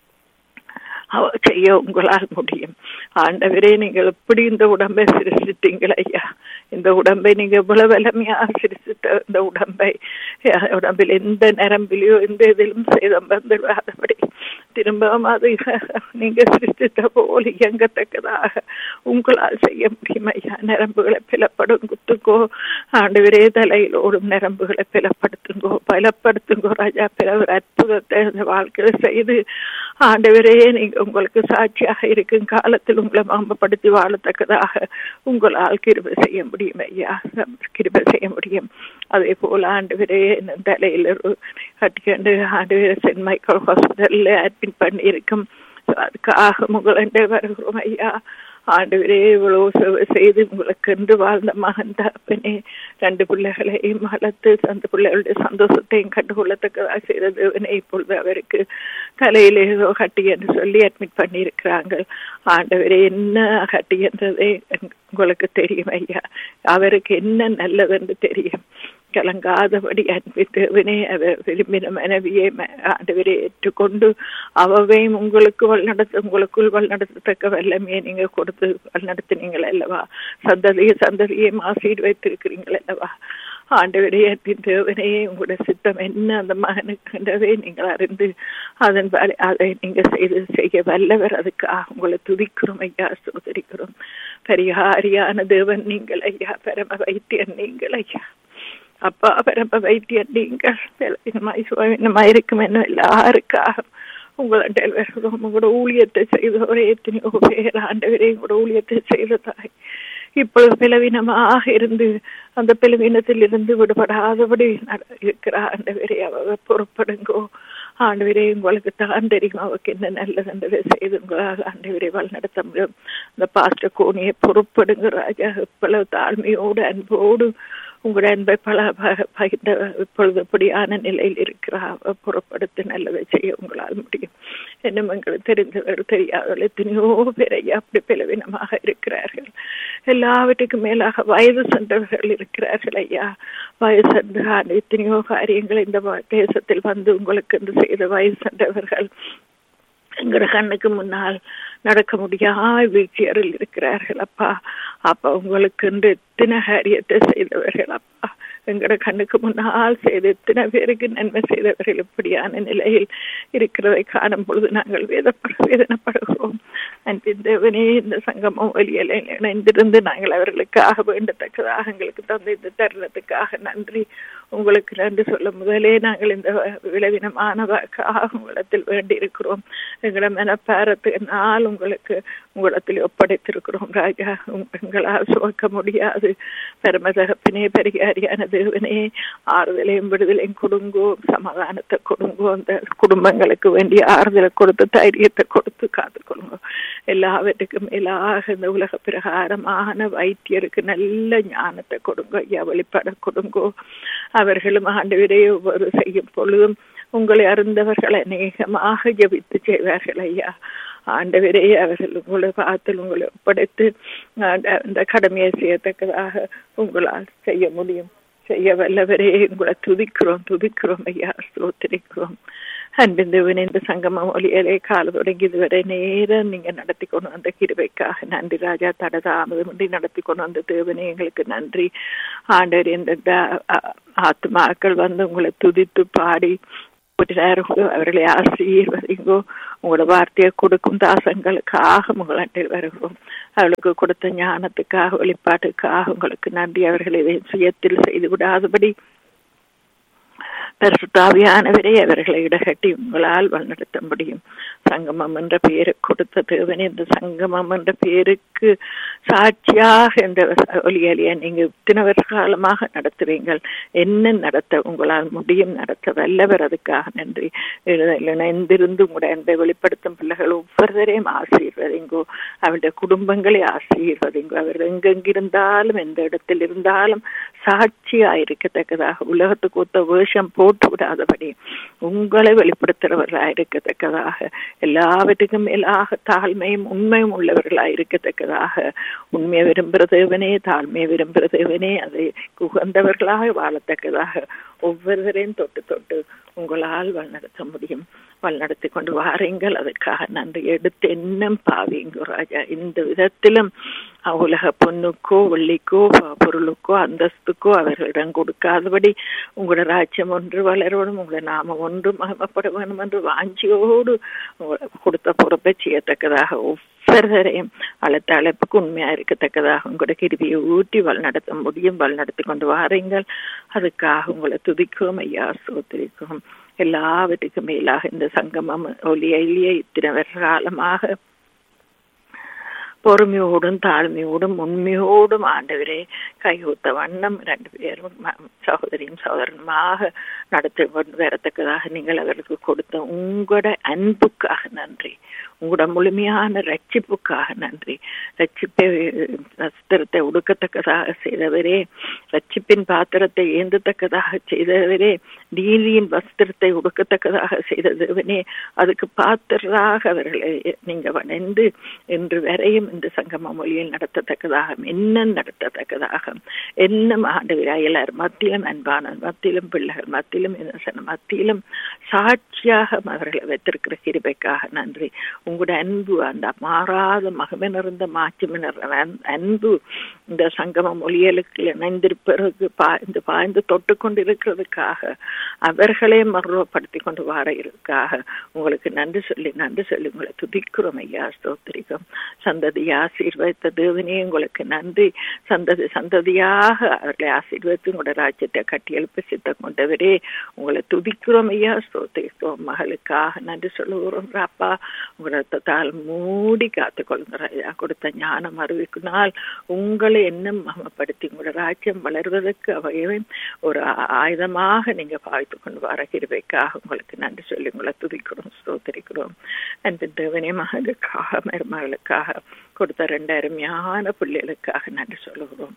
செய்ய உங்களால் முடியும் ஆண்டவரே நீங்கள் எப்படி இந்த உடம்பை சிருஷ்டித்தீங்கள் ஐயா இந்த உடம்பை நீங்க இவ்வளவு வலிமையாக சிரிச்சிட்ட இந்த உடம்பை உடம்பில் எந்த நரம்பிலையோ எந்த இதிலும் சேதம் வந்துடாதபடி திரும்பவும் அது நீங்க சிருஷ்டித்த போல் இயங்கத்தக்கதாக உங்களால் செய்ய முடியும் ஐயா நரம்புகளை பிளப்படும் குத்துங்கோ ஆண்டவரே தலையில் ஓடும் நரம்புகளை பிளப்படுத்துங்கோ பலப்படுத்துங்கோ ராஜா பிற ஒரு அற்புதத்தை அந்த வாழ்க்கையில செய்து ஆண்டவரே நீங்க உங்களுக்கு சாட்சியாக இருக்கும் காலத்தில் உங்களை மாம்பப்படுத்தி வாழத்தக்கதாக உங்களால் கிருபை செய்ய முடியும் ஐயா கிருபை செய்ய முடியும் அதே போல ஆண்டு தலையில் கட்டிக்கொண்டு ஆண்டு சென்ட் மைக்கேல் ஹாஸ்பிட்டல்ல அட்மிட் பண்ணியிருக்கும் அதுக்காக உங்களை வருகிறோம் ஐயா ஆண்டவரே இவ்வளவு செய்து உங்களுக்கு என்று வாழ்ந்த மகன் தகப்பனே ரெண்டு பிள்ளைகளையும் வளர்த்து அந்த பிள்ளைகளுடைய சந்தோஷத்தையும் கண்டுகொள்ளத்தக்கதாக செய்ததுவனே இப்பொழுது அவருக்கு தலையில ஏதோ கட்டி என்று சொல்லி அட்மிட் பண்ணியிருக்கிறாங்க ஆண்டவரே என்ன கட்டி என்றதே உங்களுக்கு தெரியும் ஐயா அவருக்கு என்ன நல்லதென்று தெரியும் கலங்காதபடி அன்பித்தவனே அவர் விரும்பின மனைவியை ஆண்டவரை ஏற்றுக்கொண்டு அவவையும் உங்களுக்கு வழிநடத்த உங்களுக்குள் வழிநடத்தத்தக்க வல்லமையை நீங்க கொடுத்து வழிநடத்தினீங்கள் அல்லவா சந்ததியை சந்ததியை ஆசீர் வைத்திருக்கிறீங்கள் அல்லவா ஆண்டவரே அன்பின் தேவனே உங்களுடைய சித்தம் என்ன அந்த மகனுக்குன்றதை நீங்கள் அறிந்து அதன் அதை நீங்க செய்து செய்ய வல்லவர் அதுக்காக உங்களை துதிக்கிறோம் ஐயா சோதரிக்கிறோம் பரிகாரியான தேவன் நீங்கள் ஐயா பரம வைத்தியன் நீங்கள் ஐயா அப்பா பரம வைத்தியன் நீங்கள் இருக்கும் என்ன எல்லாருக்காக உங்களுடைய உங்களோட ஊழியத்தை செய்தவரே எத்தனையோ பேர் ஆண்டவரே உங்களோட ஊழியத்தை செய்ததாய் இப்பொழுது பிளவீனமாக இருந்து அந்த பிளவீனத்தில் இருந்து விடுபடாதபடி இருக்கிற ஆண்டவரே அவ பொறுப்படுங்கோ ஆண்டவரே உங்களுக்கு தான் தெரியும் அவருக்கு என்ன நல்லதுன்றதை செய்து உங்களால் ஆண்டவரை வழிநடத்த முடியும் அந்த பாஸ்டர் கோணியை பொறுப்படுங்க ராஜா இவ்வளவு தாழ்மையோடு அன்போடு உங்களுடைய அன்பை பல பகிர்ந்த இப்பொழுது இப்படியான நிலையில் இருக்கிறார் புறப்படுத்தி நல்லதை செய்ய உங்களால் முடியும் இன்னும் எங்களுக்கு தெரிந்தவர் தெரியாதவர்கள் எத்தனையோ பேரை அப்படி பிளவினமாக இருக்கிறார்கள் எல்லாவற்றுக்கும் மேலாக வயது சென்றவர்கள் இருக்கிறார்கள் ஐயா வயது சென்ற எத்தனையோ காரியங்கள் இந்த தேசத்தில் வந்து உங்களுக்கு என்று செய்த வயது சென்றவர்கள் எங்கட கண்ணுக்கு முன்னால் நடக்க முடியாத வீழ்ச்சியரில் இருக்கிறார்கள் அப்பா அப்பா உங்களுக்கு எத்தனை காரியத்தை செய்தவர்கள் அப்பா எங்கட கண்ணுக்கு முன்னால் செய்த எத்தனை பேருக்கு நன்மை செய்தவர்கள் இப்படியான நிலையில் இருக்கிறதை காணும் பொழுது நாங்கள் வேதப்பட வேதனைப்படுகிறோம் அன்பின் தேவனே இந்த சங்கமம் ஒலியலை இணைந்திருந்து நாங்கள் அவர்களுக்காக வேண்டத்தக்கதாக எங்களுக்கு தந்த இந்த தருணத்துக்காக நன்றி உங்களுக்கு நன்றி சொல்ல முதலே நாங்கள் இந்த விளைவினமானதாக உங்களிடத்தில் வேண்டி இருக்கிறோம் எங்களை மனப்பாரத்தினால் உங்களுக்கு உங்களிடத்தில் ஒப்படைத்திருக்கிறோம் ராஜா எங்களால் சுமக்க முடியாது பெருமதகப்பினே பெரியாரியான தேவனே ஆறுதலையும் விடுதலையும் கொடுங்கோ சமாதானத்தை கொடுங்கோ அந்த குடும்பங்களுக்கு வேண்டிய ஆறுதலை கொடுத்து தைரியத்தை கொடுத்து காத்துக்கொள்ளுங்க எல்லாவற்றுக்கும் மேலாக இந்த உலக பிரகாரமான வைத்தியருக்கு நல்ல ஞானத்தை கொடுங்க ஐயா வெளிப்பட கொடுங்கோ அவர்களும் ஆண்டவரே ஒவ்வொரு செய்யும் பொழுதும் உங்களை அறிந்தவர்கள் அநேகமாக ஜபித்து செய்வார்கள் ஐயா ஆண்டவரே அவர்கள் உங்களை பார்த்து உங்களை ஒப்படைத்து அந்த கடமையை செய்யத்தக்கதாக உங்களால் செய்ய முடியும் செய்ய வல்லவரே உங்களை துதிக்கிறோம் துதிக்கிறோம் ஐயா ஸ்தோத்திரிக்கிறோம் அன்பின் தேவன் இந்த சங்கமம் ஒலியலே கால தொடங்கி இதுவரை நேரம் நீங்க நடத்தி கொண்டு வந்த கிருபைக்காக நன்றி ராஜா தடதாமதமின்றி நடத்தி கொண்டு வந்த தேவனே எங்களுக்கு நன்றி ஆண்டவர் இந்த ஆத்மாக்கள் வந்து உங்களை துதித்து பாடி போட்டிருக்கோ அவர்களை ஆசீர்வதிங்கோ உங்களோட வார்த்தையை கொடுக்கும் தாசங்களுக்காக உங்கள் வருகிறோம் அவளுக்கு கொடுத்த ஞானத்துக்காக வெளிப்பாட்டுக்காக உங்களுக்கு நன்றி அவர்களை இதை சுயத்தில் செய்து விடாதபடி பரிசுத்தாவியானவரே அவர்களை இடகட்டி உங்களால் வழிநடத்த முடியும் சங்கமம் என்ற பெயரை கொடுத்த தேவன் இந்த சங்கமம் என்ற பெயருக்கு சாட்சியாக இந்த ஒலியலிய நீங்க இத்தனை வருஷ காலமாக நடத்துவீங்கள் என்ன நடத்த உங்களால் முடியும் நடத்த வல்லவர் அதுக்காக நன்றி இணைந்திருந்து உங்களுடைய அன்பை வெளிப்படுத்தும் பிள்ளைகள் ஒவ்வொருவரையும் ஆசீர்வதிங்கோ அவருடைய குடும்பங்களை ஆசீர்வதிங்கோ அவர் எங்கெங்கிருந்தாலும் எந்த இடத்தில் இருந்தாலும் சாட்சியா இருக்கத்தக்கதாக உலகத்துக்கு ஒத்த வேஷம் போட்டு விடாதபடி உங்களை வெளிப்படுத்துறவர்களாக இருக்கத்தக்கதாக எல்லாவற்றுக்கும் மேலாக தாழ்மையும் உண்மையும் உள்ளவர்களாக இருக்கத்தக்கதாக உண்மையை விரும்புகிற தேவனே தாழ்மையை விரும்புகிற தேவனே அதை உகந்தவர்களாக வாழத்தக்கதாக ஒவ்வொருவரையும் தொட்டு தொட்டு உங்களால் வழிநடத்த முடியும் வழிநடத்தி கொண்டு வாரீங்கள் அதுக்காக நன்றி எடுத்து எண்ணம் பாவீங்க ராஜா இந்த விதத்திலும் உலக பொண்ணுக்கோ வெள்ளிக்கோ பொருளுக்கோ அந்தஸ்துக்கோ அவர்களிடம் கொடுக்காதபடி உங்களோட ராஜ்யம் ஒன்று வளரணும் உங்களோட நாம ஒன்று மகமப்பட வேணும் என்று வாஞ்சியோடு கொடுத்த பொறுப்பை செய்யத்தக்கதாக ஒவ்வொருவரையும் அழைத்த அழைப்புக்கு உண்மையா இருக்கத்தக்கதாக உங்களோட கிருவியை ஊட்டி வழிநடத்த முடியும் வழிநடத்தி கொண்டு வாரீங்கள் அதுக்காக உங்களை துதிக்கும் ஐயா சோத்திரிக்கும் எல்லாவற்றுக்கும் மேலாக இந்த சங்கமம் ஒலியிலேயே இத்தனை வருஷ காலமாக பொறுமையோடும் தாழ்மையோடும் உண்மையோடும் ஆண்டவரே கையூத்த வண்ணம் ரெண்டு பேரும் சகோதரியும் சகோதரனுமாக நடத்தி கொண்டு வரத்தக்கதாக நீங்கள் அவர்களுக்கு கொடுத்த உங்களோட அன்புக்காக நன்றி உங்களோட முழுமையான ரட்சிப்புக்காக நன்றி ரட்சிப்பை வஸ்திரத்தை உடுக்கத்தக்கதாக செய்தவரே ரட்சிப்பின் பாத்திரத்தை ஏந்தத்தக்கதாக செய்தவரே நீதியின் வஸ்திரத்தை உடுக்கத்தக்கதாக செய்ததுவனே அதுக்கு பாத்திராக அவர்களை நீங்க வணைந்து இன்று வரையும் இந்த சங்கம மொழியில் நடத்தத்தக்கதாக என்ன நடத்தத்தக்கதாக என்ன ஆண்டவராய் எல்லாரும் மத்தியிலும் அன்பான மத்தியிலும் பிள்ளைகள் மத்தியிலும் மத்தியிலும் சாட்சியாக அவர்களை வைத்திருக்கிற கிருபைக்காக நன்றி உங்களோட அன்பு அந்த மாறாத மகமை நிறைந்த மாற்றமினர் அன்பு இந்த சங்கம மொழியலுக்கு இணைந்திருப்பதற்கு பாய்ந்து பாய்ந்து தொட்டு கொண்டு இருக்கிறதுக்காக அவர்களே மர்வப்படுத்தி கொண்டு வர இருக்காக உங்களுக்கு நன்றி சொல்லி நன்றி சொல்லி உங்களை துதிக்கிறோம் ஐயா ஸ்தோத்திரிகம் சந்ததி ஆசீர்வதித்த தேவனே உங்களுக்கு நன்றி சந்ததி சந்ததியாக அவர்களை ஆசீர்வதித்து உங்களோட ராஜ்யத்தை கட்டியெழுப்ப சித்தம் கொண்டவரே உங்களை துதிக்கிறோம் ஐயா ஸ்தோத்திரிக்கிறோம் மகளுக்காக நன்றி சொல்லுகிறோம் ராப்பா உங்களோட ரத்தத்தால் மூடி காத்துக்கொள்ளுங்க ஐயா கொடுத்த ஞானம் அறிவிக்கினால் உங்களை எண்ணம் மகமப்படுத்தி உங்களோட ராஜ்யம் வளர்வதற்கு அவையும் ஒரு ஆயுதமாக நீங்க பாய்த்து கொண்டு வர கிருபைக்காக உங்களுக்கு நன்றி சொல்லி உங்களை துதிக்கிறோம் ஸ்தோத்திரிக்கிறோம் அன்பு தேவனே மகளுக்காக மருமகளுக்காக கொடுத்த ரெண்டு அருமையான பிள்ளைகளுக்காக நன்றி சொல்லுகிறோம்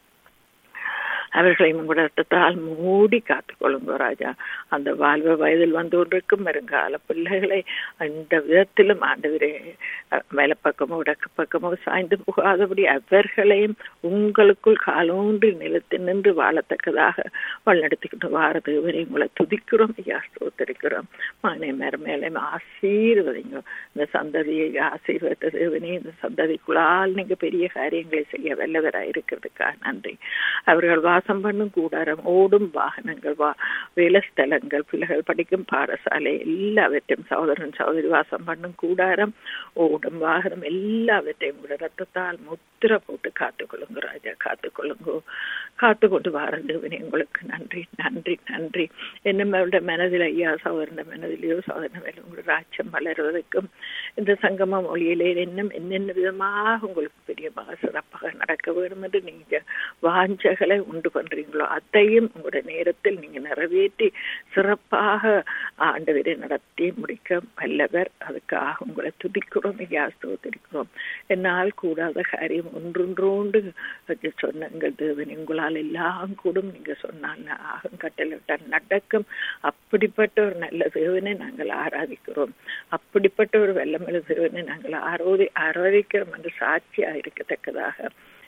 அவர்களை உங்களோட ரத்தத்தால் மூடி காத்துக்கொள்ளுங்க ராஜா அந்த வாழ்வு வயதில் வந்து கொண்டிருக்கும் வருங்கால பிள்ளைகளை அந்த விதத்திலும் ஆண்டவரே மேலப்பக்கமோ இடக்கு பக்கமோ சாய்ந்து போகாதபடி அவர்களையும் உங்களுக்குள் காலோன்றி நிலத்தில் நின்று வாழத்தக்கதாக வழிநடத்திக்கிட்டு வார தேவரை உங்களை துதிக்கிறோம் ஐயா ஸ்தோத்தரிக்கிறோம் மனை மேல மேலே ஆசீர்வதிங்க இந்த சந்ததியை ஆசீர்வத்த தேவனே இந்த சந்ததிக்குள்ளால் நீங்க பெரிய காரியங்களை செய்ய வல்லவராக இருக்கிறதுக்காக நன்றி அவர்கள் வாசம் பண்ணும் கூடாரம் ஓடும் வாகனங்கள் வா வேலஸ்தலங்கள் பிள்ளைகள் படிக்கும் பாடசாலை எல்லாவற்றையும் சகோதரன் சகோதரி வாசம் பண்ணும் கூடாரம் ஓடும் வாகனம் எல்லாவற்றையும் கூட ரத்தத்தால் முத்திர போட்டு காத்துக்கொள்ளுங்க ராஜா காத்துக்கொள்ளுங்க காத்து கொண்டு வாரந்தேவனே உங்களுக்கு நன்றி நன்றி நன்றி என்னோட மனதில் ஐயா சகோதரன மனதிலேயோ சகோதரன மேல உங்களோட ராஜ்யம் வளர்வதற்கும் இந்த சங்கம மொழியிலே என்னும் என்னென்ன விதமாக உங்களுக்கு பெரியமாக சிறப்பாக நடக்க வேண்டும் என்று நீங்க வாஞ்சகளை உண்டு பண்றீங்களோ அதையும் உங்களோட நேரத்தில் நீங்க நிறைவேற்றி சிறப்பாக ஆண்டவரை நடத்தி முடிக்க வல்லவர் அதுக்காக உங்களை துதிக்கிறோம் ஐயா ஸ்தோத்திரிக்கிறோம் என்னால் கூடாத காரியம் ஒன்றொன்றோண்டு சொன்ன எங்கள் தேவன் உங்களால் எல்லாம் கூடும் நீங்க சொன்னால் ஆகும் கட்டளிட்டால் நடக்கும் அப்படிப்பட்ட ஒரு நல்ல தேவனை நாங்கள் ஆராதிக்கிறோம் அப்படிப்பட்ட ஒரு வெள்ளமல தேவனை நாங்கள் ஆரோதி ஆராதிக்கிறோம் என்று சாட்சியாக இருக்கத்தக்கதாக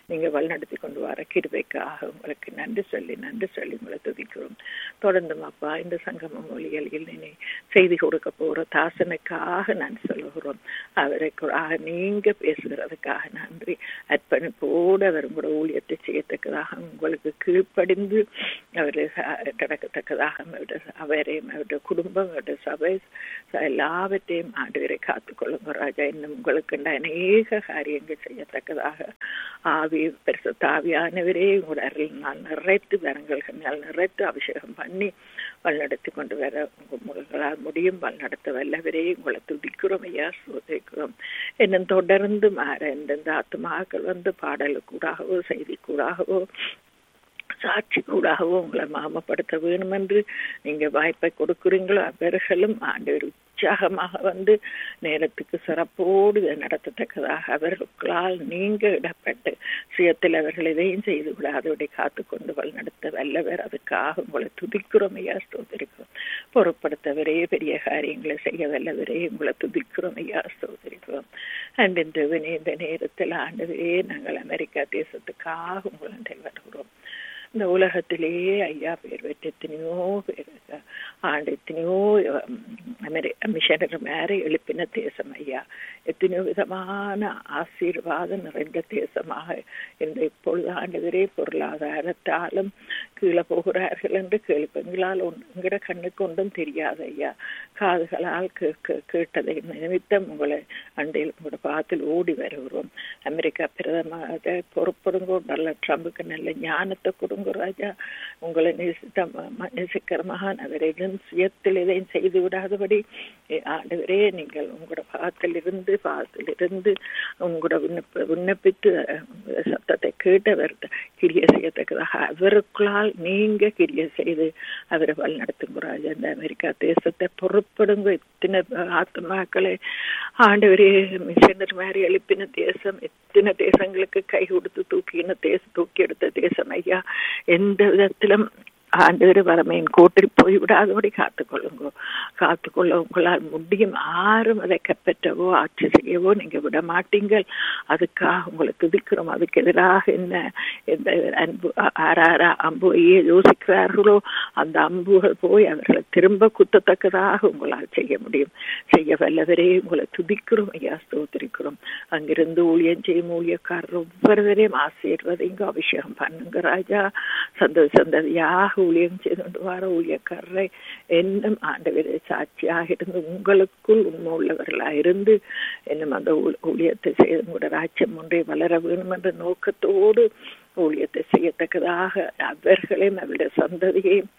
நீங்க வழிநடத்தி கொண்டு வர கிருபைக்காக உங்களுக்கு நன்றி சொல்லி நன்றி சொல்லி உங்களை துதிக்கிறோம் தொடர்ந்தும் அப்பா இந்த சங்கம மொழிகளில் நீ செய்தி கொடுக்க போற தாசனுக்காக நான் சொல்லுகிறோம் அவரை நீங்க பேசுகிறதுக்காக நன்றி அர்ப்பணிப்போடு அவர் உங்களோட ஊழியத்தை செய்யத்தக்கதாக உங்களுக்கு கீழ்ப்படிந்து அவர் கிடக்கத்தக்கதாக அவரையும் அவருடைய குடும்பம் அவருடைய சபை எல்லாவற்றையும் ஆண்டுவரை காத்துக்கொள்ளுங்க ராஜா இன்னும் உங்களுக்கு அநேக காரியங்கள் செய்யத்தக்கதாக ஆவி பெருசு தாவியானவரே உங்களோட அருளினால் நிறைத்து வரங்கள்கள் நிறைத்து அபிஷேகம் பண்ணி வழிநடத்தி கொண்டு வர உங்களால் முடியும் வழிநடத்த வல்லவரே உங்களை துதிக்கிறோம் ஐயா சோதிக்கிறோம் இன்னும் தொடர்ந்து மாற எந்தெந்த ஆத்மாக்கள் வந்து பாடலுக்கூடாகவோ செய்திக்கூடாகவோ சாட்சி கூடாகவோ உங்களை மாமப்படுத்த வேணும் என்று நீங்க வாய்ப்பை கொடுக்குறீங்களோ அவர்களும் ஆண்டவர் உற்சாகமாக வந்து நேரத்துக்கு சிறப்போடு நடத்தத்தக்கதாக அவர்களுக்களால் நீங்க இடப்பட்டு சுயத்தில் அவர்கள் எதையும் செய்து விடாதபடி காத்து கொண்டு வழிநடத்த வல்லவர் அதுக்காக உங்களை துதிக்கிறோம் ஐயா ஸ்தோதரிக்கிறோம் பொருட்படுத்தவரே பெரிய காரியங்களை செய்ய வல்லவரே உங்களை துதிக்கிறோம் ஐயா ஸ்தோதரிக்கிறோம் அண்ட் இந்த இந்த நேரத்தில் ஆண்டவே நாங்கள் அமெரிக்கா தேசத்துக்காக உங்களை வருகிறோம் இந்த உலகத்திலேயே ஐயா பேர் பெற்ற எத்தனையோ பேர் ஆண்டு எத்தனையோ அமெரி மிஷனர் மேலே எழுப்பின தேசம் ஐயா எத்தனையோ விதமான ஆசீர்வாதம் நிறைந்த தேசமாக இந்த இப்பொழுது ஆண்டுவரே பொருளாதாரத்தாலும் கீழே போகிறார்கள் என்று கேள்விங்களால் உங்களோட கண்ணுக்கு ஒன்றும் தெரியாது ஐயா காதுகளால் கேட்டதை நிமித்தம் உங்களை அண்டையில் உங்களோட பாத்தில் ஓடி வருகிறோம் அமெரிக்கா பிரதமர் பொறுப்படுங்கோ நல்ல ட்ரம்புக்கு நல்ல ஞானத்தை கொடுங்க ராஜா உங்களை நேசித்த நேசிக்கிற மகான் அவரிடம் சுயத்தில் இதையும் செய்து விடாதபடி ஆண்டவரே நீங்கள் உங்களோட பாகத்தில் இருந்து பாகத்தில் இருந்து உங்களோட விண்ணப்ப விண்ணப்பித்து சத்தத்தை கேட்டவர் கிரிய செய்யத்தக்கதாக அவருக்குள்ளால் நீங்க கிரிய செய்து அவரை வழி நடத்துங்க ராஜா இந்த அமெரிக்கா தேசத்தை பொறுப்படுங்க இத்தனை ஆத்மாக்களை ஆண்டவரே மிஷனர் மாதிரி எழுப்பின தேசம் எத்தனை தேசங்களுக்கு கை கொடுத்து தூக்கின தேசம் தூக்கி எடுத்த தேசம் ஐயா எந்த விதத்திலும் ஆண்டு வரமையின் கோட்டில் போய் விடாதபடி காத்துக்கொள்ளுங்க காத்துக்கொள்ள உங்களால் முடியும் ஆறும் அதை கப்பற்றவோ ஆட்சி செய்யவோ நீங்க விட மாட்டீங்கள் அதுக்காக உங்களை துதிக்கிறோம் அதுக்கு எதிராக என்ன எந்த அன்பு ஆறாரா அம்புவையே யோசிக்கிறார்களோ அந்த அம்புகள் போய் அவர்களை திரும்ப குத்தத்தக்கதாக உங்களால் செய்ய முடியும் செய்ய வல்லவரே உங்களை துதிக்கிறோம் ஐயா ஸ்தோத்திரிக்கிறோம் அங்கிருந்து ஊழியம் செய்யும் ஊழியக்காரர் ஒவ்வொருவரையும் ஆசீர்வதைங்க அபிஷேகம் பண்ணுங்க ராஜா சந்தோஷ சந்ததியாக ஊழியம் செய்து கொண்டு வர ஊழியக்காரரை என்னும் ஆண்டவரை சாட்சியாக இருந்து உங்களுக்குள் உண்மை உள்ளவர்களாக இருந்து என்னும் அந்த ஊழியத்தை செய்து உங்களோட ராஜ்யம் ஒன்றை வளர வேணும் என்ற நோக்கத்தோடு ஊழியத்தை செய்யத்தக்கதாக அவர்களையும் அவருடைய சந்ததியையும்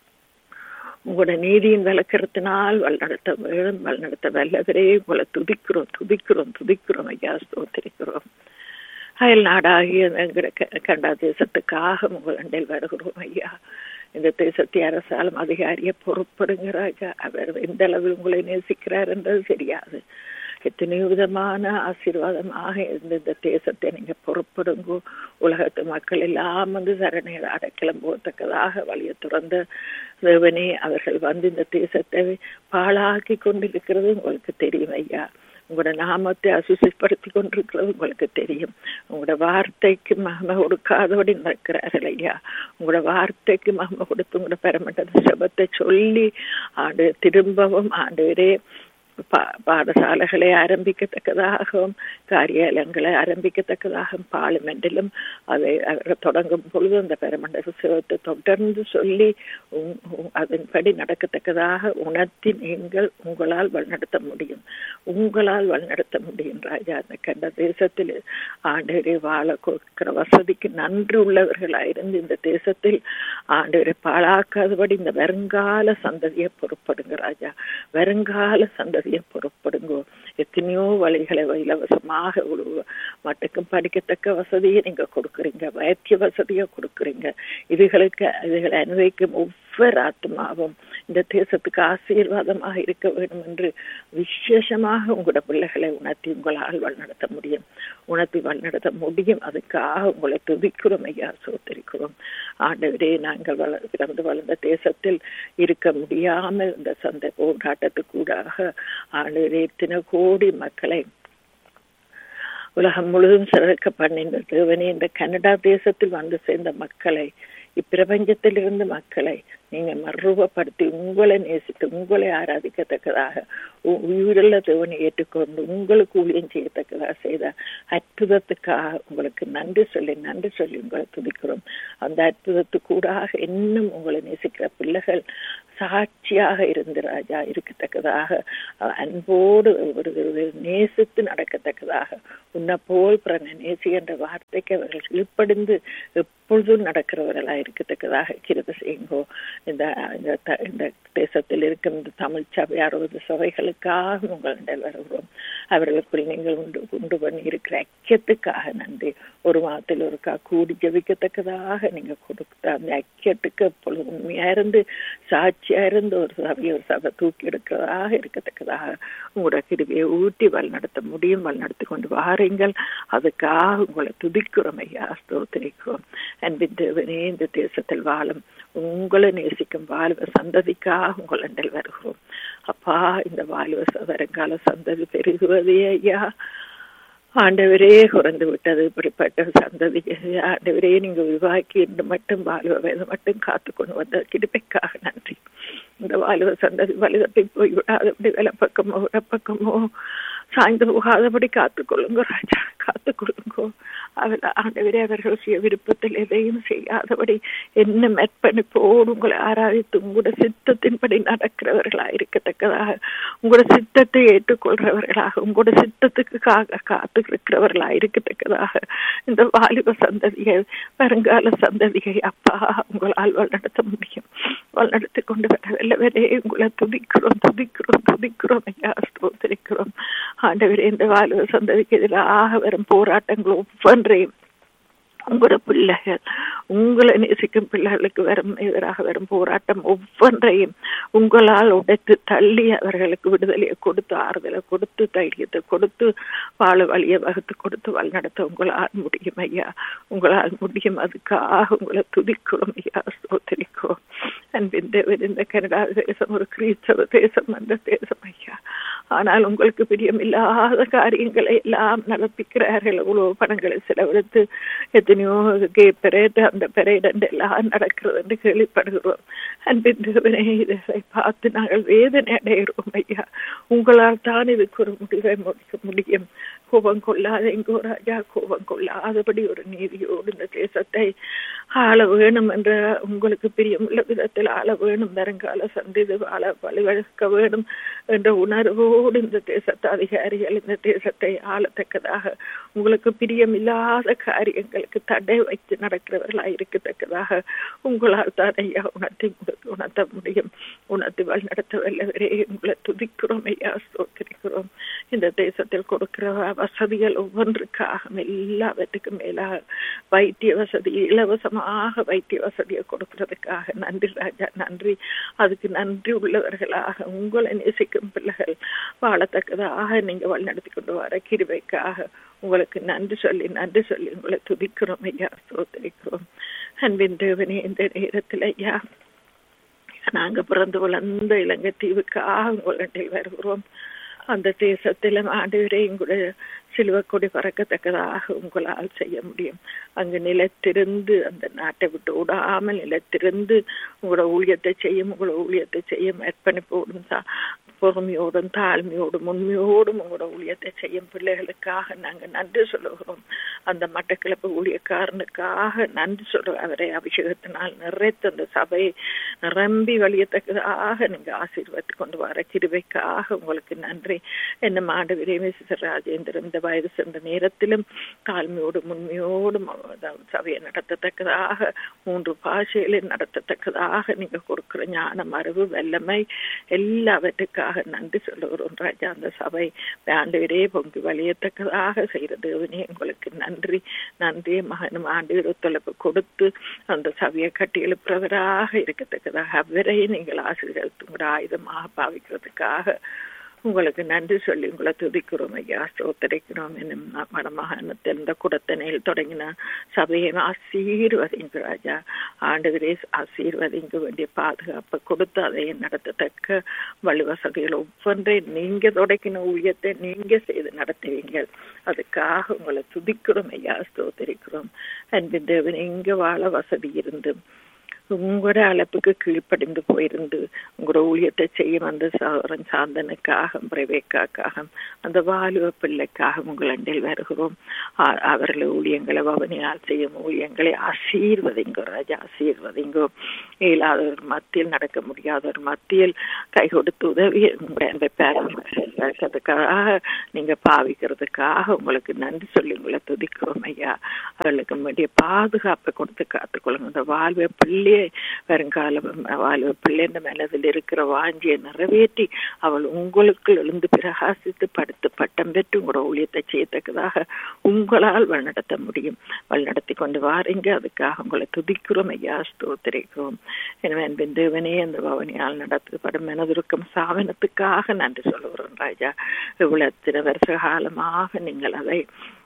உங்களோட நீதியின் விளக்கறத்தினால் வழிநடத்த வேணும் வழிநடத்த வல்லவரே உங்களை துதிக்கிறோம் துதிக்கிறோம் துதிக்கிறோம் ஐயா ஸ்தோத்திரிக்கிறோம் அயல் நாடாகிய எங்கட கண்டா தேசத்துக்காக உங்கள் அண்டையில் வருகிறோம் ஐயா இந்த தேசத்தை அரசாலும் அதிகாரிய பொறுப்படுங்க ராஜா அவர் எந்த அளவில் உங்களை நேசிக்கிறார் என்றது தெரியாது எத்தனையோ விதமான ஆசீர்வாதமாக இருந்த இந்த தேசத்தை நீங்க பொறுப்படுங்கோ உலகத்து மக்கள் எல்லாம் வந்து சரணையில் அடைக்கலம் போகத்தக்கதாக வழியை துறந்த தேவனே அவர்கள் வந்து இந்த தேசத்தை பாழாக்கி கொண்டிருக்கிறது உங்களுக்கு தெரியும் ஐயா உங்களோட நாமத்தை அசுசிப்படுத்தி கொண்டிருக்கிறது உங்களுக்கு தெரியும் உங்களோட வார்த்தைக்கு மகம கொடுக்காதபடி நடக்கிறார்கள் ஐயா உங்களோட வார்த்தைக்கு மகம கொடுத்து உங்களோட பெறமட்ட சபத்தை சொல்லி ஆண்டு திரும்பவும் ஆண்டு பாடசாலைகளை ஆரம்பிக்கத்தக்கதாகவும் காரியாலயங்களை ஆரம்பிக்கத்தக்கதாகவும் பார்லிமெண்டிலும் அதை தொடங்கும் பொழுது அந்த பெருமண்ட சிவத்தை தொடர்ந்து சொல்லி அதன்படி நடக்கத்தக்கதாக உணர்த்தி நீங்கள் உங்களால் வழிநடத்த முடியும் உங்களால் வழிநடத்த முடியும் ராஜா அந்த கண்ட தேசத்தில் ஆண்டவரை வாழ கொடுக்கிற வசதிக்கு நன்றி உள்ளவர்களாயிருந்து இந்த தேசத்தில் ஆண்டவரை பாழாக்காதபடி இந்த வருங்கால சந்ததியை பொறுப்படுங்க ராஜா வருங்கால சந்ததி வசதியை பொறுப்படுங்கோ எத்தனையோ வழிகளை இலவசமாக மட்டுக்கும் படிக்கத்தக்க வசதியை நீங்க கொடுக்குறீங்க வைத்திய வசதியை கொடுக்குறீங்க இதுகளுக்கு இதுகளை அனுபவிக்கும் ஒவ்வொரு ஆத்மாவும் இந்த தேசத்துக்கு ஆசீர்வாதமாக இருக்க வேண்டும் என்று விசேஷமாக உங்களோட பிள்ளைகளை உணர்த்தி உங்களால் வழிநடத்த முடியும் உணர்த்தி வழிநடத்த முடியும் அதுக்காக உங்களை துதிக்கிறோம் ஐயா சோத்தரிக்கிறோம் ஆண்டவரே நாங்கள் வள பிறந்து வளர்ந்த தேசத்தில் இருக்க முடியாமல் இந்த சந்தை போராட்டத்துக்கூடாக ஆண்டவரே இத்தனை கோடி மக்களை உலகம் முழுதும் சிறக்க பண்ணின தேவனே இந்த கனடா தேசத்தில் வந்து சேர்ந்த மக்களை இப்பிரபஞ்சத்தில் இருந்த மக்களை நீங்க மறுரூபப்படுத்தி உங்களை நேசித்து உங்களை ஆராதிக்கத்தக்கதாக உ- உயிருள்ள தேவனை ஏற்றுக்கொண்டு உங்களுக்கு ஊழியம் செய்யத்தக்கதாக செய்த அற்புதத்துக்காக உங்களுக்கு நன்றி சொல்லி நன்றி சொல்லி உங்களை துதிக்கிறோம் அந்த அற்புதத்துக்கூடாக இன்னும் உங்களை நேசிக்கிற பிள்ளைகள் சாட்சியாக இருந்து ராஜா இருக்கத்தக்கதாக அஹ், அன்போடு ஒரு ஒரு நேசித்து நடக்கத்தக்கதாக உன்னை போல் பிறனை நேசி என்ற வார்த்தைக்கு அவர்கள் கீழ்ப்படிந்து எப்பொழுதும் நடக்கிறவர்களாக இருக்கத்தக்கதாக கிருத செய்யுங்கோ இந்த இந்த த- இந்த தேசத்தில் இருக்கும் இந்த தமிழ் சபை அறுபது சபைகளுக்காக உங்களிடம் வருகிறோம் அவர்களுக்குள் நீங்கள் உண்டு உண்டு பண்ணி இருக்கிற ஐக்கியத்துக்காக நன்றி ஒரு மாதத்தில் ஒருக்கா கூடி ஜெபிக்கத்தக்கதாக நீங்க கொடுத்த அந்த ஐக்கியத்துக்கு எப்பொழுதும் உண்மையா இருந்து சாட்சியா இருந்து ஒரு சபையை ஒரு சபை தூக்கி எடுக்கிறதாக இருக்கத்தக்கதாக உங்களோட கிருவியை ஊட்டி வழிநடத்த முடியும் வழிநடத்தி கொண்டு வாருங்கள் அதுக்காக உங்களை துதிக்கிறோம் ஐயா ஸ்தோத்திரிக்கிறோம் அன்பின் தேவனே இந்த தேசத்தில் வாழும் உங்களை நேசிக்கும் வாழ்வ சந்ததிக்காக உங்களிடல் வருகிறோம் அப்பா இந்த வாழ்வ ச- வருங்கால சந்ததி பெருகுவதே ஐயா ஆண்டவரே குறைந்து விட்டது இப்படிப்பட்ட சந்ததி ஆண்டவரே நீங்க உருவாக்கி இந்த மட்டும் வாழ்வ வேத மட்டும் காத்து கொண்டு வந்த கிருபைக்காக நன்றி இந்த வாழ்வ சந்ததி வலுதப்பி போய் விடாதபடி வேலை பக்கமோ பக்கமோ சாய்ந்து போகாதபடி காத்துக்கொள்ளுங்க ராஜா காத்துக்கொள்ளுங்கோ அவர் ஆண்டவரே அவர்கள் சுய விருப்பத்தில் எதையும் செய்யாதபடி என்ன மெற்பணிப்போடு உங்களை ஆராதித்து உங்களோட சித்தத்தின்படி நடக்கிறவர்களாக இருக்கத்தக்கதாக உங்களோட சித்தத்தை ஏற்றுக்கொள்றவர்களாக உங்களோட சித்தத்துக்கு காக காத்து இருக்கிறவர்களாக இருக்கத்தக்கதாக இந்த வாலிப சந்ததியை வருங்கால சந்ததியை அப்பா உங்களால் வழிநடத்த முடியும் வழிநடத்தி கொண்டு வர வல்லவரே உங்களை துதிக்கிறோம் துதிக்கிறோம் துதிக்கிறோம் ஐயா ஸ்தோத்திரிக்கிறோம் ஆண்டவரே இந்த வாலிப சந்ததிக்கு எதிராக வரும் போராட்டங்கள் ஒவ்வொன்றையும் உங்களோட பிள்ளைகள் உங்களை நேசிக்கும் பிள்ளைகளுக்கு வரும் எதிராக வரும் போராட்டம் ஒவ்வொன்றையும் உங்களால் உடைத்து தள்ளி அவர்களுக்கு விடுதலையை கொடுத்து ஆறுதலை கொடுத்து தைரியத்தை கொடுத்து வாழ வழியை வகுத்து கொடுத்து வழிநடத்த உங்களால் முடியும் ஐயா உங்களால் முடியும் அதுக்காக உங்களை துதிக்கிறோம் ஐயா ஸ்தோத்திரிக்கிறோம் அன்பின் தேவன் இந்த கனடா தேசம் ஒரு கிறிஸ்தவ தேசம் அந்த தேசம் ஐயா ஆனால் உங்களுக்கு பிரியமில்லாத காரியங்களை எல்லாம் நடப்பிக்கிறார்கள் எவ்வளவு பணங்களை செலவழித்து எத்தனையோ கே பெரேட் அந்த பெரேட் எல்லாம் நடக்கிறது என்று கேள்விப்படுகிறோம் அன்பின் தேவனே இதை பார்த்து நாங்கள் வேதனை அடைகிறோம் ஐயா உங்களால் தான் இதுக்கு ஒரு முடிவை முடிக்க முடியும் கோபம் கொள்ளாத எங்கோ ராஜா கோபம் கொள்ளாதபடி ஒரு நீதியோடு இந்த தேசத்தை ஆள வேணும் என்ற உங்களுக்கு பிரியமுள்ள விதத்தில் ஆள வேணும் வருங்கால சந்திது வாழ வழிவகுக்க வேணும் என்ற உணர்வோடு இந்த தேசத்து அதிகாரிகள் இந்த தேசத்தை ஆளத்தக்கதாக உங்களுக்கு பிரியமில்லாத காரியங்களுக்கு தடை வைத்து நடக்கிறவர்களாக இருக்கத்தக்கதாக உங்களால் தான் ஐயா உணர்த்தி முடி- உணர்த்த முடியும் உணர்த்தி வழிநடத்த வல்லவரே உங்களை துதிக்கிறோம் ஐயா ஸ்தோத்திரிக்கிறோம் இந்த தேசத்தில் கொடுக்கிற வசதிகள் ஒவ்வொன்றுக்காக எல்லாவற்றுக்கும் மேலாக வைத்திய வசதி இலவசமாக வைத்திய வசதியை கொடுக்கிறதுக்காக நன்றி ராஜா நன்றி அதுக்கு நன்றி உள்ளவர்களாக உங்களை நேசிக்கும் பிள்ளைகள் வாழத்தக்கதாக நீங்க வழிநடத்தி கொண்டு வர கிருபைக்காக உங்களுக்கு நன்றி சொல்லி நன்றி சொல்லி உங்களை துதிக்கிறோம் ஐயா சோதரிக்கிறோம் அன்பின் தேவனே இந்த நேரத்தில் ஐயா நாங்க பிறந்து வளர்ந்த இலங்கை தீவுக்காக உங்களிடத்தில் வருகிறோம் அந்த தேசத்திலும் ஆண்டவரே உங்களுடைய சிலுவக்கொடி பறக்கத்தக்கதாக உங்களால் செய்ய முடியும் அங்கு நிலத்திருந்து அந்த நாட்டை விட்டு விடாமல் நிலத்திருந்து உங்களோட ஊழியத்தை செய்யும் உங்களோட ஊழியத்தை செய்யும் அர்ப்பணிப்போடும் தா பொறுமையோடும் தாழ்மையோடும் உண்மையோடும் உங்களோட ஊழியத்தை செய்யும் பிள்ளைகளுக்காக நாங்கள் நன்றி சொல்லுகிறோம் அந்த மட்டக்கிழப்பு ஊழியக்காரனுக்காக நன்றி சொல்லுவோம் அவரை அபிஷேகத்தினால் நிறைத்து அந்த சபையை நிரம்பி வழியத்தக்கதாக நீங்க ஆசீர்வதி கொண்டு வர கிருபைக்காக உங்களுக்கு நன்றி என்ன மாண்டு விரைவி ராஜேந்திரன் இந்த வயது சென்ற நேரத்திலும் தாழ்மையோடும் உண்மையோடும் அதாவது சபையை நடத்தத்தக்கதாக மூன்று பாஷைகளில் நடத்தத்தக்கதாக நீங்க கொடுக்கிற ஞானம் அறிவு வல்லமை எல்லாவற்றுக்காக நன்றி சொல்லுகிறோம் ராஜா அந்த சபை ஆண்டவரே பொங்கி வழியத்தக்கதாக செய்கிற தேவனே உங்களுக்கு நன்றி நன்றி மகனும் ஆண்டு ஒத்துழைப்பு கொடுத்து அந்த சபையை கட்டி எழுப்புறவராக இருக்கத்தக்கதாக அவரை நீங்கள் ஆசிரியர் உங்களோட ஆயுதமாக பாவிக்கிறதுக்காக உங்களுக்கு நன்றி சொல்லி உங்களை துதிக்கிறோம் ஐயா ஸ்தோத்தரிக்கிறோம் என்னும் மடமாகாணத்தில் இந்த குடத்தனையில் தொடங்கின சபையை ஆசீர்வதிங்க ராஜா ஆண்டுகிறே ஆசீர்வதிங்க வேண்டிய பாதுகாப்பை கொடுத்து அதை நடத்தத்தக்க வழிவசதிகள் ஒவ்வொன்றையும் நீங்க தொடக்கின ஊழியத்தை நீங்க செய்து நடத்துவீங்க அதுக்காக உங்களை துதிக்கிறோம் ஐயா ஸ்தோத்தரிக்கிறோம் அன்பின் தேவன் எங்க வாழ வசதி இருந்து உங்களோட அழைப்புக்கு கீழ்ப்படிந்து போயிருந்து உங்களோட ஊழியத்தை செய்ய வந்த சகோதரன் சாந்தனுக்காக பிரவேக்காக்காக அந்த வாலுவ பிள்ளைக்காக உங்கள் அண்டில் வருகிறோம் அவர்களை ஊழியங்களை வவனியால் செய்யும் ஊழியங்களை ஆசீர்வதிங்கோ ராஜா ஆசீர்வதிங்கோ இயலாதவர் மத்தியில் நடக்க முடியாதவர் மத்தியில் கை கொடுத்து உதவி உங்களுடைய பேரதுக்காக நீங்க பாவிக்கிறதுக்காக உங்களுக்கு நன்றி சொல்லி உங்களை துதிக்கிறோம் ஐயா அவர்களுக்கு வேண்டிய பாதுகாப்பை கொடுத்து காத்துக்கொள்ளுங்க இந்த வாழ்வை பிள்ளை வருங்கால வாழ்வு பிள்ளைன்ற மனதில் இருக்கிற வாஞ்சியை நிறைவேற்றி அவள் உங்களுக்கு எழுந்து பிரகாசித்து படுத்து பட்டம் பெற்று உங்களோட ஊழியத்தை செய்யத்தக்கதாக உங்களால் வழிநடத்த முடியும் வழிநடத்தி கொண்டு வாரீங்க அதுக்காக உங்களை துதிக்கிறோம் ஐயா ஸ்தோத்திரிக்கிறோம் எனவே அன்பின் தேவனே அந்த பவனியால் நடத்தப்படும் மனதுருக்கம் சாவனத்துக்காக நன்றி சொல்லுகிறோம் ராஜா இவ்வளவு வருஷ காலமாக நீங்கள் அதை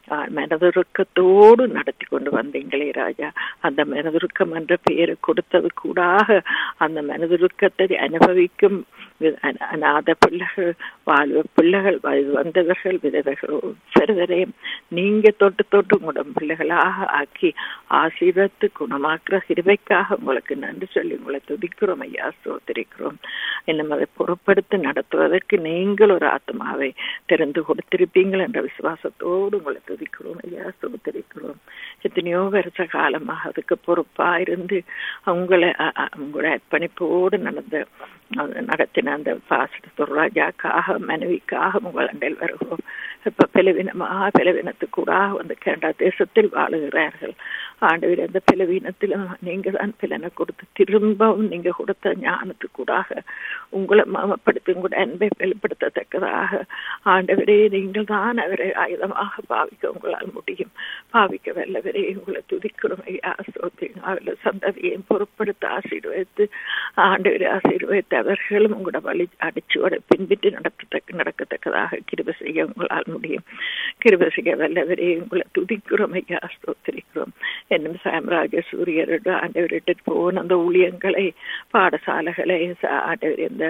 மனதுருக்கத்தோடு நடத்தி கொண்டு வந்தீங்களே ராஜா அந்த மனதுருக்கம் என்ற பெயரை கொடுத்தது கூடாக அந்த மனதுருக்கத்தை அனுபவிக்கும் அநாத பிள்ளைகள் வாழ்வு பிள்ளைகள் வயது வந்தவர்கள் விதவைகள் ஒவ்வொருவரையும் நீங்க தொட்டு தொட்டு உங்களோட பிள்ளைகளாக ஆக்கி ஆசீர்வத்து குணமாக்குற சிறுவைக்காக உங்களுக்கு நன்றி சொல்லி உங்களை துதிக்கிறோம் ஐயா சோதரிக்கிறோம் இன்னும் அதை பொறுப்படுத்தி நடத்துவதற்கு நீங்கள் ஒரு ஆத்மாவை திறந்து கொடுத்திருப்பீங்கள் என்ற விசுவாசத்தோடு உங்களை துதிக்கிறோம் ஐயா சோதரிக்கிறோம் எத்தனையோ வருஷ காலமாக அதுக்கு பொறுப்பா இருந்து அவங்களை உங்களோட அர்ப்பணிப்போடு நடந்த நடத்தின அந்த பாசத்தோர் ராஜாக்காக மனைவிக்காக உங்கள் அண்டையில் வருகிறோம் இப்ப பலவீனமாக பலவீனத்துக்கூடாக வந்து கேண்டா தேசத்தில் வாழுகிறார்கள் ஆண்டவர் அந்த பலவீனத்திலும் நீங்க தான் பலனை கொடுத்து திரும்பவும் நீங்க கொடுத்த ஞானத்துக்கூடாக உங்களை மாமப்படுத்தி உங்களோட அன்பை வெளிப்படுத்தத்தக்கதாக ஆண்டவரே நீங்கள் தான் அவரை ஆயுதமாக பாவிக்க உங்களால் முடியும் பாவிக்க வல்லவரே உங்களை துதிக்கிறோம் அவர்கள சந்ததியையும் பொருட்படுத்த ஆசீர்வதித்து ஆண்டவரை ஆசீர்வதித்து அவர்களும் உங்களோட வழி அடிச்சுவட பின்பிட்டு நடத்தத்தக்க நடக்கத்தக்கதாக கிருப செய்ய உங்களால் முடியும் கிருப செய்ய வல்லவரே உங்களை துதிக்கிறோம் ஐயா ஸ்தோத்திரிக்கிறோம் என்னும் சாம்ராஜ சூரியரோட ஆண்டவரிட்டு போன அந்த ஊழியங்களை பாடசாலைகளை ஆண்டவர் இந்த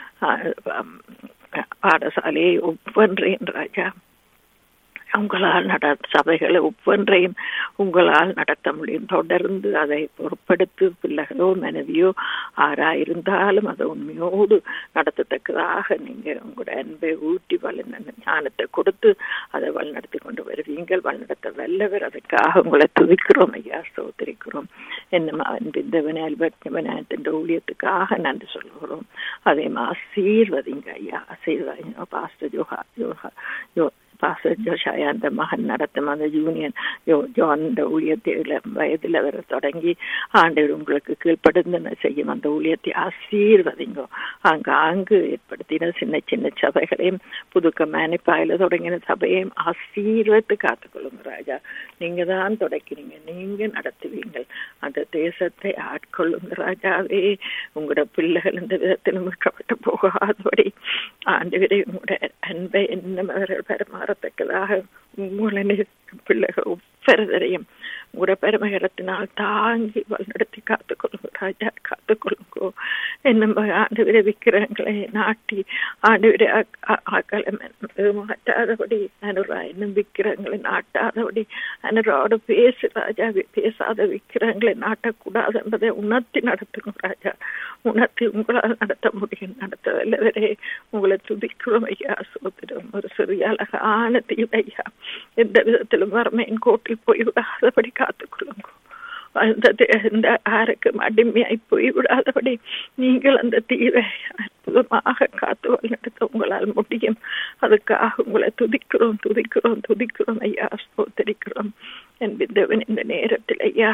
பாடசாலையை ஒவ்வொன்றேன் ராஜா உங்களால் நட சபைகளை ஒவ்வொன்றையும் உங்களால் நடத்த முடியும் தொடர்ந்து அதை பொறுப்படுத்து பிள்ளைகளோ மனைவியோ ஆறாயிருந்தாலும் அதை உண்மையோடு நடத்தத்தக்கதாக நீங்க உங்களோட அன்பை ஊட்டி வள ஞானத்தை கொடுத்து அதை வழிநடத்தி கொண்டு வருவீங்கள் வழிநடத்த வல்லவர் அதுக்காக உங்களை துதிக்கிறோம் ஐயா சோதரிக்கிறோம் என்ன அன்பிந்தவன் அல்பட்வனத்தின் ஊழியத்துக்காக நன்றி சொல்லுகிறோம் அதே ஆசீர்வதிங்க ஐயா ஆசீர்வதிங்க பாஸ்டர் யோகா யோகா யோ பாஸ்டர் ஜோஷாயா அந்த மகன் நடத்தும் அந்த யூனியன் யோ ஜோன் இந்த ஊழியத்தில் வயதில் வர தொடங்கி ஆண்டவர் உங்களுக்கு கீழ்ப்படுந்து செய்யும் அந்த ஊழியத்தை ஆசீர்வதிங்கோ அங்கு ஆங்கு ஏற்படுத்தின சின்ன சின்ன சபைகளையும் புதுக்க மேனிப்பாயில தொடங்கின சபையையும் ஆசீர்வத்து காத்துக்கொள்ளுங்க ராஜா நீங்க தான் தொடக்கிறீங்க நீங்க நடத்துவீங்கள் அந்த தேசத்தை ஆட்கொள்ளுங்க ராஜாவே உங்களோட பிள்ளைகள் இந்த விதத்தில் மீட்கப்பட்டு போகாதபடி ஆண்டவரே உங்களோட அன்பை என்ன அவர்கள் பெருமாறத்தக்கதாக உங்களை பிள்ளைகள் ஒவ்வொருவரையும் உங்களோட பெருமகரத்தினால் தாங்கி வழிநடத்தி காத்துக்கொள்ளுங்க ராஜா காத்துக்கொள்ளுங்கோ என்ன ஆண்டு விக்கிரங்களை நாட்டி ஆண்டு ஆக்களை மாற்றாதபடி அனுரா இன்னும் விக்கிரங்களை நாட்டாதபடி அனுரோடு பேசு ராஜா பேசாத விக்கிரங்களை நாட்டக்கூடாது என்பதை உணர்த்தி நடத்துங்க ராஜா உணர்த்தி உங்களால் நடத்த முடியும் நடத்த வல்லவரே உங்களை துதிக்கிறோம் ஐயா சோத்திரம் ஒரு சிறிய அழகான தீவு ஐயா எந்த விதத்திலும் வறுமையின் கோட்டில் போய் விடாதபடி காத்துக்கொள்ளுங்க அந்த இந்த ஆருக்கும் அடிமையாய் போய் விடாதபடி நீங்கள் அந்த தீவை அற்புதமாக காத்து வழிநடத்த உங்களால் முடியும் அதுக்காக உங்களை துதிக்கிறோம் துதிக்கிறோம் துதிக்கிறோம் ஐயா ஸ்தோத்தரிக்கிறோம் என்பதவன் இந்த நேரத்தில் ஐயா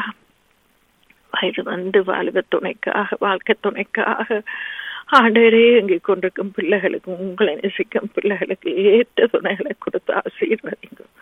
வயது வந்து வாழ்வ துணைக்காக வாழ்க்கை துணைக்காக ஆண்டவரே இங்கே கொண்டிருக்கும் பிள்ளைகளுக்கு உங்களை நேசிக்கும் பிள்ளைகளுக்கு ஏற்ற துணைகளை கொடுத்து ஆசீர்வதிங்க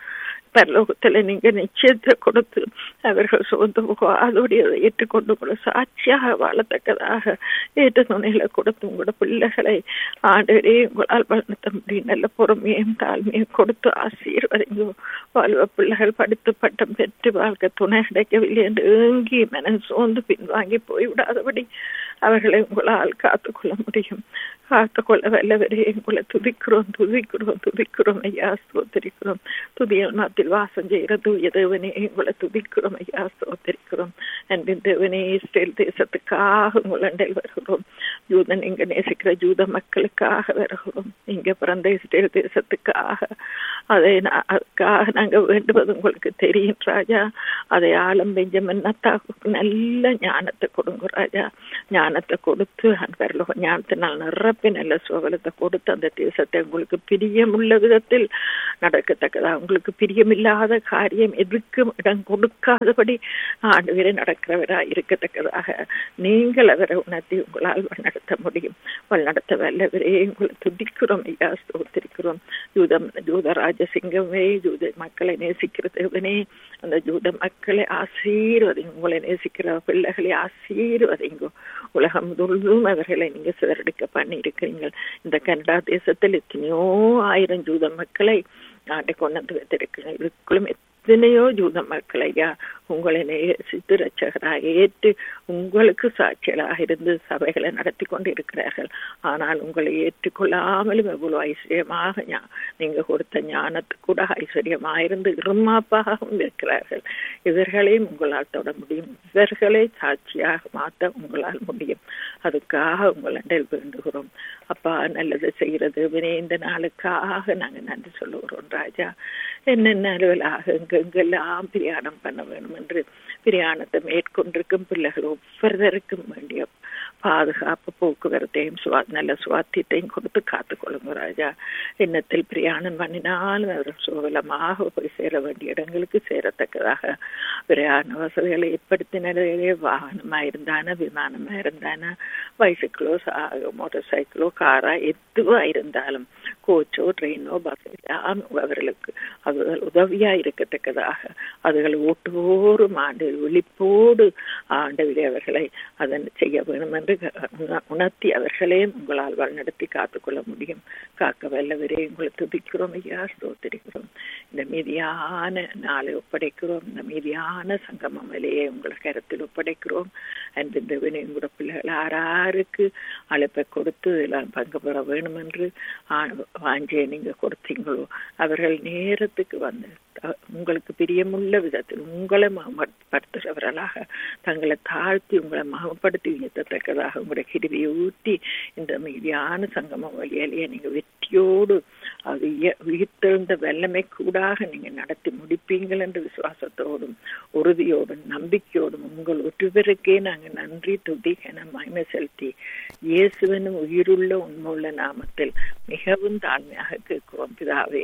பரலோகத்துல நீங்க நிச்சயத்தை கொடுத்து அவர்கள் சோர்ந்து அதோடைய ஏற்றுக்கொண்டு கூட சாட்சியாக வாழத்தக்கதாக ஏற்று துணைகளை கொடுத்து உங்களோட பிள்ளைகளை ஆண்டவரே உங்களால் வளர்த்த முடியும் நல்ல பொறுமையும் தாழ்மையும் கொடுத்து ஆசீர்வதிங்க வாழ்வ பிள்ளைகள் படித்து பட்டம் பெற்று வாழ்க்கை துணை கிடைக்கவில்லை என்று ஏங்கி மனம் சோர்ந்து பின்வாங்கி போய்விடாதபடி அவர்களை உங்களால் காத்துக்கொள்ள முடியும் காத்துக்கொள்ள வல்லவரே உங்களை துதிக்கிறோம் துதிக்கிறோம் துதிக்கிறோம் ஐயா ஸ்தோத்திரிக்கிறோம் துதியல் மாத்தில் வாசம் செய்கிற தூய தேவனே உங்களை துதிக்கிறோம் ஐயா ஸ்தோத்திரிக்கிறோம் அன்பின் தேவனே இஸ்ரேல் தேசத்துக்காக உங்களண்டல் வருகிறோம் ஜூதன் இங்க நேசிக்கிற ஜூத மக்களுக்காக வருகிறோம் இங்க பிறந்த இஸ்ரேல் தேசத்துக்காக அதை அதுக்காக நாங்க வேண்டுவது உங்களுக்கு தெரியும் ராஜா அதை ஆளும் பெஞ்சமன் நத்தாவுக்கு நல்ல ஞானத்தை கொடுங்க ராஜா ஞானத்தை கொடுத்து அன்பர்ல ஞானத்தினால் நிரப்பி நல்ல சுகலத்தை கொடுத்து அந்த தேசத்தை உங்களுக்கு பிரியமுள்ள விதத்தில் நடக்கத்தக்கதா உங்களுக்கு பிரியமில்லாத காரியம் எதுக்கும் இடம் கொடுக்காதபடி ஆண்டு வரை நடக்கிறவரா இருக்கத்தக்கதாக நீங்கள் அவரை உணர்த்தி உங்களால் வழிநடத்த முடியும் வழிநடத்த வல்லவரே உங்களை துதிக்கிறோம் ஐயா ஸ்தோத்திரிக்கிறோம் யூதம் யூத ராஜசிங்கமே யூத மக்களை நேசிக்கிறதுவனே அந்த யூத மக்களை ஆசீர்வதிங்க உங்களை நேசிக்கிற பிள்ளைகளை ஆசீர்வதிங்க உலகம் முழுவதும் அவர்களை நீங்க சிதறடிக்க பண்ணி இருக்கிறீங்க இந்த கனடா தேசத்தில் எத்தனையோ ஆயிரம் ஜூத மக்களை நாட்டை கொண்டு வந்து வைத்திருக்கிறீங்க இதுக்குள்ளும் எத்தனையோ ஜூத மக்கள் ஐயா உங்களை நேசித்து ரட்சகராக ஏற்று உங்களுக்கு சாட்சிகளாக இருந்து சபைகளை நடத்தி கொண்டு இருக்கிறார்கள் ஆனால் உங்களை ஏற்றுக்கொள்ளாமலும் எவ்வளவு ஐஸ்வர்யமாக நீங்க கொடுத்த ஞானத்துக்கு கூட ஐஸ்வர்யமாக இருந்து இருமாப்பாகவும் இருக்கிறார்கள் இவர்களையும் உங்களால் தொட முடியும் இவர்களை சாட்சியாக மாற்ற உங்களால் முடியும் அதுக்காக உங்களிடம் வேண்டுகிறோம் அப்பா நல்லது செய்கிறது இந்த நாளுக்காக நாங்க நன்றி சொல்லுகிறோம் ராஜா என்னென்ன அலுவலாக எங்கெங்கெல்லாம் பிரயாணம் பண்ண வேணும் என்று பிரயாணத்தை மேற்கொண்டிருக்கும் பிள்ளைகள் ஒவ்வொருத்தருக்கும் வேண்டிய பாதுகாப்பு போக்குவரத்தையும் சுவா நல்ல சுவாத்தியத்தையும் கொடுத்து காத்துக்கொள்ளுங்க ராஜா எண்ணத்தில் பிரயாணம் பண்ணினாலும் அவர் சுகலமாக போய் சேர வேண்டிய இடங்களுக்கு சேரத்தக்கதாக பிரயாண வசதிகளை ஏற்படுத்தினதே வாகனமா இருந்தானா விமானமா இருந்தானா பைசைக்கிளோ மோட்டார் சைக்கிளோ காரா எதுவா இருந்தாலும் கோச்சோ ட்ரெயினோ பஸ் எல்லாம் அவர்களுக்கு அதுகள் உதவியா இருக்கத்தக்கதாக அதுகள் ஓட்டோரும் ஆண்டு விழிப்போடு ஆண்டவிலே அவர்களை அதன் செய்ய வேணும் என்று உணர்த்தி அவர்களே உங்களால் வழிநடத்தி காத்துக்கொள்ள முடியும் காக்க வல்லவரே உங்களை துதிக்கிறோம் ஐயா ஸ்தோத்திரிக்கிறோம் இந்த மீதியான நாளை ஒப்படைக்கிறோம் இந்த மீதியான சங்கமம் விலையை உங்கள் கருத்தில் ஒப்படைக்கிறோம் அன்பு தேவனே உங்களோட பிள்ளைகள் ஆறாருக்கு அழைப்பை கொடுத்து எல்லாம் பங்கு பெற வேணும் என்று வாஞ்சியை நீங்க கொடுத்தீங்களோ அவர்கள் நேரத்துக்கு வந்து உங்களுக்கு பிரியமுள்ள விதத்தில் உங்களை மகப்படுத்துகிறவர்களாக தங்களை தாழ்த்தி உங்களை மகப்படுத்தி உயர்த்தத்தக்கதாக உங்களுடைய கிருவியை ஊட்டி இந்த மீதியான சங்கம வழியாலேயே நீங்க வெற்றியோடு அது உயிர்த்தெழுந்த வெள்ளமை கூடாக நீங்க நடத்தி முடிப்பீங்கள் என்ற விசுவாசத்தோடும் உறுதியோடும் நம்பிக்கையோடும் உங்கள் ஒருவருக்கே நாங்க நன்றி துதி என மகிமை செலுத்தி இயேசுவனும் உயிருள்ள உண்மையுள்ள நாமத்தில் மிகவும் தாழ்மையாக கேட்கிறோம் பிதாவே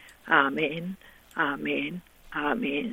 ஆமேன் ஆமேன் ஆமேன்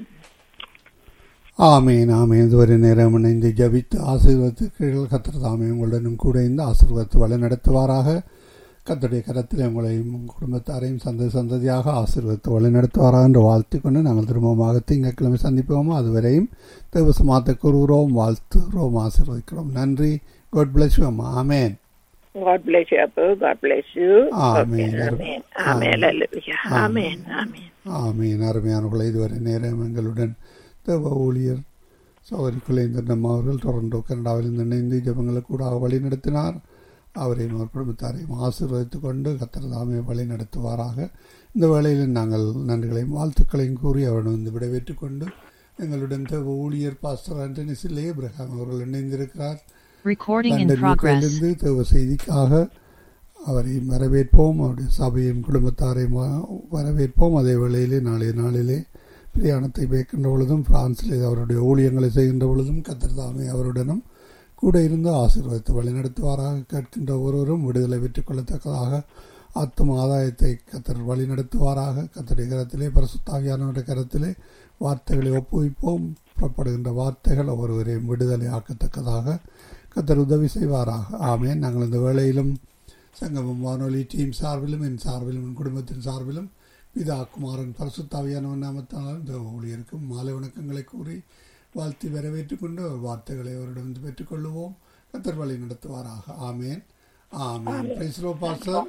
ஆமேன் ஆமேன் இதுவரை நேரம் இணைந்து ஜபித்து ஆசீர்வத்துக்கிறீர்கள் கத்தர் தாமே உங்களுடனும் கூட இந்த ஆசீர்வாதத்தை வழி நடத்துவாராக கத்தருடைய கரத்தில் உங்களையும் குடும்பத்தாரையும் சந்த சந்ததியாக ஆசீர்வத்தை வழி நடத்துவாராக என்று வாழ்த்து கொண்டு நாங்கள் திரும்பமாக திங்கட்கிழமை சந்திப்போமோ அதுவரையும் தேவசமாத்த கூறுகிறோம் வாழ்த்துகிறோம் ஆசீர்வதிக்கிறோம் நன்றி காட் பிளஸ் யூ அம்மா ஆமேன் God bless you, Abu. God bless you. Amen. Okay, Amen. Amen. Hallelujah. Amen. Amen. ஆமீன் அருமையானவர்களை இதுவரை நேரம் எங்களுடன் தேவ ஊழியர் சௌரி குலேந்திரன் அவர்கள் டொரண்டோ கனடாவில் இணைந்து ஜபங்களை கூட வழி நடத்தினார் அவரையும் அவர் குடும்பத்தாரையும் ஆசீர்வதித்து கொண்டு கத்தர் தாமே வழி நடத்துவாராக இந்த வேளையில் நாங்கள் நன்றிகளையும் வாழ்த்துக்களையும் கூறி அவரிடம் வந்து விடைபெற்றுக் கொண்டு எங்களுடன் தேவ ஊழியர் பாஸ்டர் ஆண்டனி சில்லே இப்ரஹாம் அவர்கள் இணைந்திருக்கிறார் Recording in லண்டன் progress. யூகேயிலிருந்து தேவ செய்திக்காக அவரை வரவேற்போம் அவருடைய சபையும் குடும்பத்தாரையும் வ- வரவேற்போம் அதே வேளையிலே நாளைய நாளிலே பிரயாணத்தை மேற்கின்ற பொழுதும் பிரான்சிலே அவருடைய ஊழியங்களை செய்கின்ற பொழுதும் கத்தர் தாமே அவருடனும் கூட இருந்து ஆசீர்வதித்து வழிநடத்துவாராக கேட்கின்ற ஒருவரும் விடுதலை பெற்றுக் கொள்ளத்தக்கதாக ஆத்தும ஆதாயத்தை கத்தர் வழி நடத்துவாராக கத்தருடைய கரத்திலே பரிசுத்தாவியானவருடைய கரத்திலே வார்த்தைகளை ஒப்புவிப்போம் புறப்படுகின்ற வார்த்தைகள் ஒருவரையும் விடுதலை ஆக்கத்தக்கதாக கத்தர் உதவி செய்வாராக ஆமேன் நாங்கள் இந்த வேளையிலும் சங்கமம் வானொலி டீம் சார்பிலும் என் சார்பிலும் என் குடும்பத்தின் சார்பிலும் பிதா குமாரன் பரிசுத்தாவியானவன் நாமத்தால் இந்த ஊழியருக்கும் மாலை வணக்கங்களை கூறி வாழ்த்தி வரவேற்றுக் கொண்டு வார்த்தைகளை அவரிடம் பெற்றுக்கொள்ளுவோம் கத்தர் வழி நடத்துவாராக ஆமேன் ஆமேன் பிரைஸ்லோ பாஸ்டர்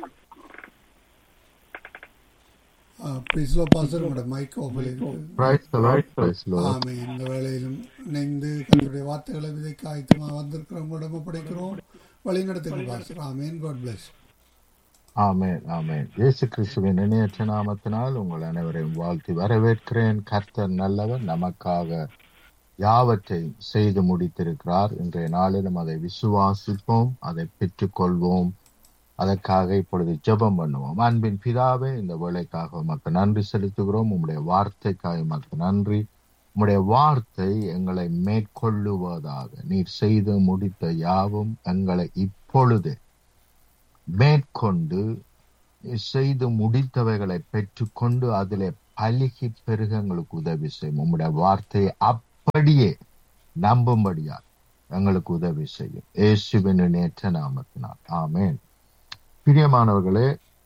பிரைஸ்லோ பாஸ்டர் உங்களோட மைக் ஓபன் இருக்கு Praise the Lord, praise the Lord. ஆமே இந்த வேளையிலும் இணைந்து கத்தருடைய வார்த்தைகளை விதைக்க ஆயத்தமாக வந்திருக்கிறவங்களிடம் ஒப்படைக்கிறோம் வழி நடத்துங்கள் பாஸ்டர் ஆமேன் காட் பிளஸ் ஆமென் ஆமென் இயேசு கிறிஸ்துவின் இணையற்ற நாமத்தினால் உங்கள் அனைவரையும் வாழ்த்தி வரவேற்கிறேன் கர்த்தர் நல்லவர் நமக்காக யாவற்றையும் செய்து முடித்திருக்கிறார் இன்றைய நாளிலும் அதை விசுவாசிப்போம் அதை பெற்றுக்கொள்வோம் அதற்காக இப்பொழுது ஜெபம் பண்ணுவோம் அன்பின் பிதாவே இந்த வேலைக்காக உமக்கு நன்றி செலுத்துகிறோம் உம்முடைய வார்த்தைக்காக உமக்கு நன்றி உம்முடைய வார்த்தை எங்களை மேற்கொள்ளுவதாக நீர் செய்து முடித்த யாவும் எங்களை இப்பொழுது மேற்கொண்டு செய்து முடித்தவைகளை பெற்றுக்கொண்டு அதிலே பலுகி பெருக எங்களுக்கு உதவி செய்யும் உம்முடைய வார்த்தையை அப்படியே நம்பும்படியா எங்களுக்கு உதவி செய்யும் இயேசுவின் நேற்ற நாமத்தினால் ஆமென் பிரியமானவர்களே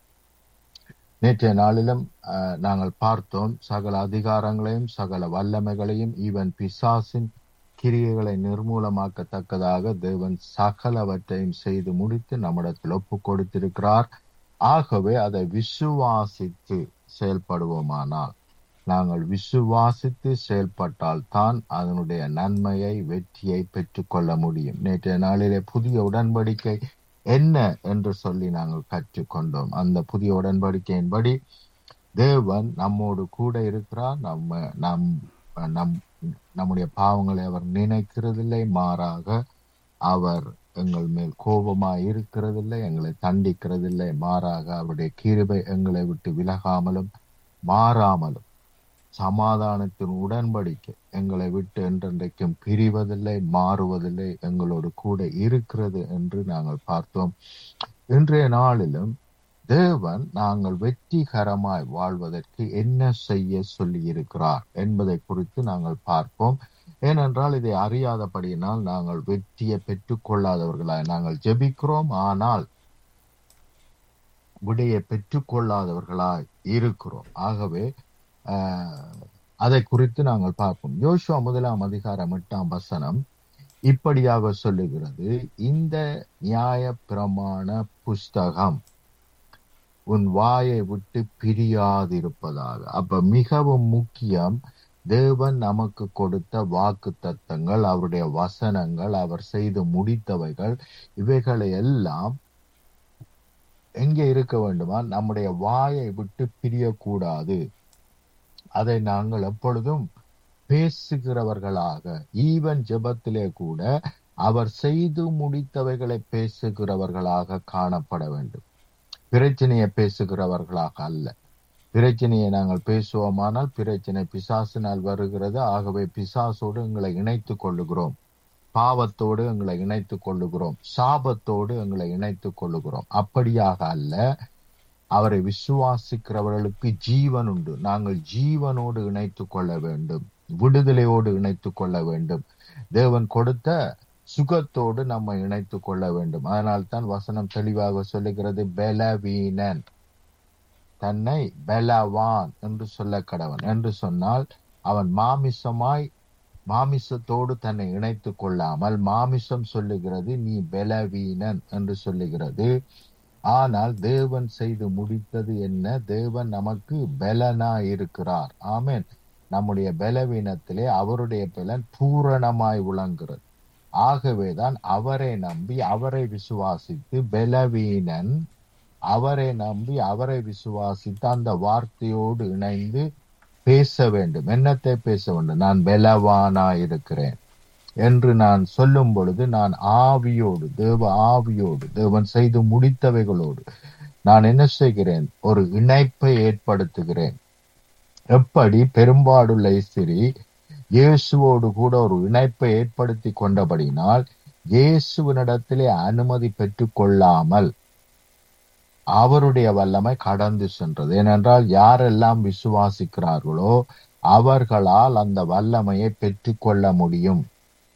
நேற்றைய நாளிலும் அஹ், நாங்கள் பார்த்தோம் சகல அதிகாரங்களையும் சகல வல்லமைகளையும் ஈவன் பிசாசின் கிரியைகளை நிர்மூலமாக்கத்தக்கதாக தேவன் சகலவற்றையும் செய்து முடித்து நம்மிடத்தில் ஒப்பு கொடுத்திருக்கிறார் ஆகவே அதை விசுவாசித்து செயல்படுவோமானால் நாங்கள் விசுவாசித்து செயல்பட்டால் தான் அதனுடைய நன்மையை வெற்றியை பெற்றுக்கொள்ள முடியும் நேற்றைய நாளிலே புதிய உடன்படிக்கை என்ன என்று சொல்லி நாங்கள் கற்றுக்கொண்டோம் அந்த புதிய உடன்படிக்கையின்படி தேவன் நம்மோடு கூட இருக்கிறார் நம்ம நம் நம் நம்முடைய பாவங்களை அவர் நினைக்கிறதில்லை மாறாக அவர் எங்கள் மேல் கோபமாய் இருக்கிறதில்லை எங்களை தண்டிக்கிறதில்லை மாறாக அவருடைய கிருபை எங்களை விட்டு விலகாமலும் மாறாமலும் சமாதானத்தின் உடன்படிக்கை எங்களை விட்டு என்றென்றைக்கும் பிரிவதில்லை மாறுவதில்லை எங்களோடு கூட இருக்கிறது என்று நாங்கள் பார்த்தோம் இன்றைய நாளிலும் தேவன் நாங்கள் வெற்றிகரமாய் வாழ்வதற்கு என்ன செய்ய சொல்லி இருக்கிறார் என்பதை குறித்து நாங்கள் பார்ப்போம் ஏனென்றால் இதை அறியாதபடியினால் நாங்கள் வெற்றியை பெற்றுக் கொள்ளாதவர்களாய் நாங்கள் ஜெபிக்கிறோம் ஆனால் விடையை பெற்றுக் கொள்ளாதவர்களாய் இருக்கிறோம் ஆகவே ஆஹ், அதை குறித்து நாங்கள் பார்ப்போம் யோசுவா முதலாம் அதிகாரம் எட்டாம் வசனம் இப்படியாக சொல்லுகிறது இந்த நியாய பிரமாண புஸ்தகம் உன் வாயை விட்டு பிரியாதிருப்பதாக அப்ப மிகவும் முக்கியம் தேவன் நமக்கு கொடுத்த வாக்கு தத்தங்கள் அவருடைய வசனங்கள் அவர் செய்து முடித்தவைகள் இவைகளை எல்லாம் எங்கே இருக்க வேண்டுமா நம்முடைய வாயை விட்டு பிரியக்கூடாது அதை நாங்கள் எப்பொழுதும் பேசுகிறவர்களாக ஈவன் ஜெபத்திலே கூட அவர் செய்து முடித்தவைகளை பேசுகிறவர்களாக காணப்பட வேண்டும் பிரச்சனையை பேசுகிறவர்களாக அல்ல பிரச்சனையை நாங்கள் பேசுவோமானால் பிரச்சனை பிசாசினால் வருகிறது ஆகவே பிசாசோடு எங்களை இணைத்துக் கொள்ளுகிறோம் பாவத்தோடு எங்களை இணைத்துக் கொள்ளுகிறோம் சாபத்தோடு எங்களை இணைத்துக் கொள்ளுகிறோம் அப்படியாக அல்ல அவரை விசுவாசிக்கிறவர்களுக்கு ஜீவன் உண்டு நாங்கள் ஜீவனோடு இணைத்துக் கொள்ள வேண்டும் விடுதலையோடு இணைத்துக் கொள்ள வேண்டும் தேவன் கொடுத்த சுகத்தோடு நம்ம இணைத்துக் கொள்ள வேண்டும் அதனால் தான் வசனம் தெளிவாக சொல்லுகிறது பலவீனன் தன்னை பலவான் என்று சொல்ல கடவன் என்று சொன்னால் அவன் மாமிசமாய் மாமிசத்தோடு தன்னை இணைத்துக் கொள்ளாமல் மாமிசம் சொல்லுகிறது நீ பலவீனன் என்று சொல்லுகிறது ஆனால் தேவன் செய்து முடித்தது என்ன தேவன் நமக்கு பலனா இருக்கிறார் ஆமென் நம்முடைய பலவீனத்திலே அவருடைய பலன் பூரணமாய் விளங்குகிறது ஆகவேதான் அவரை நம்பி அவரை விசுவாசித்து பலவீனன் அவரை நம்பி அவரை விசுவாசித்து அந்த வார்த்தையோடு இணைந்து பேச வேண்டும் என்னத்தை பேச வேண்டும் நான் பலவானா இருக்கிறேன் என்று நான் சொல்லும் பொழுது நான் ஆவியோடு தேவ ஆவியோடு தேவன் செய்து முடித்தவைகளோடு நான் என்ன செய்கிறேன் ஒரு இணைப்பை ஏற்படுத்துகிறேன் எப்படி பெரும்பாடுள்ள ஸ்திரீ இயேசுவோடு கூட ஒரு இணைப்பை ஏற்படுத்தி கொண்டபடினால் இயேசுவினிடத்திலே அனுமதி பெற்றுக் கொள்ளாமல் அவருடைய வல்லமை கடந்து சென்றது ஏனென்றால் யாரெல்லாம் விசுவாசிக்கிறார்களோ அவர்களால் அந்த வல்லமையை பெற்றுக்கொள்ள முடியும்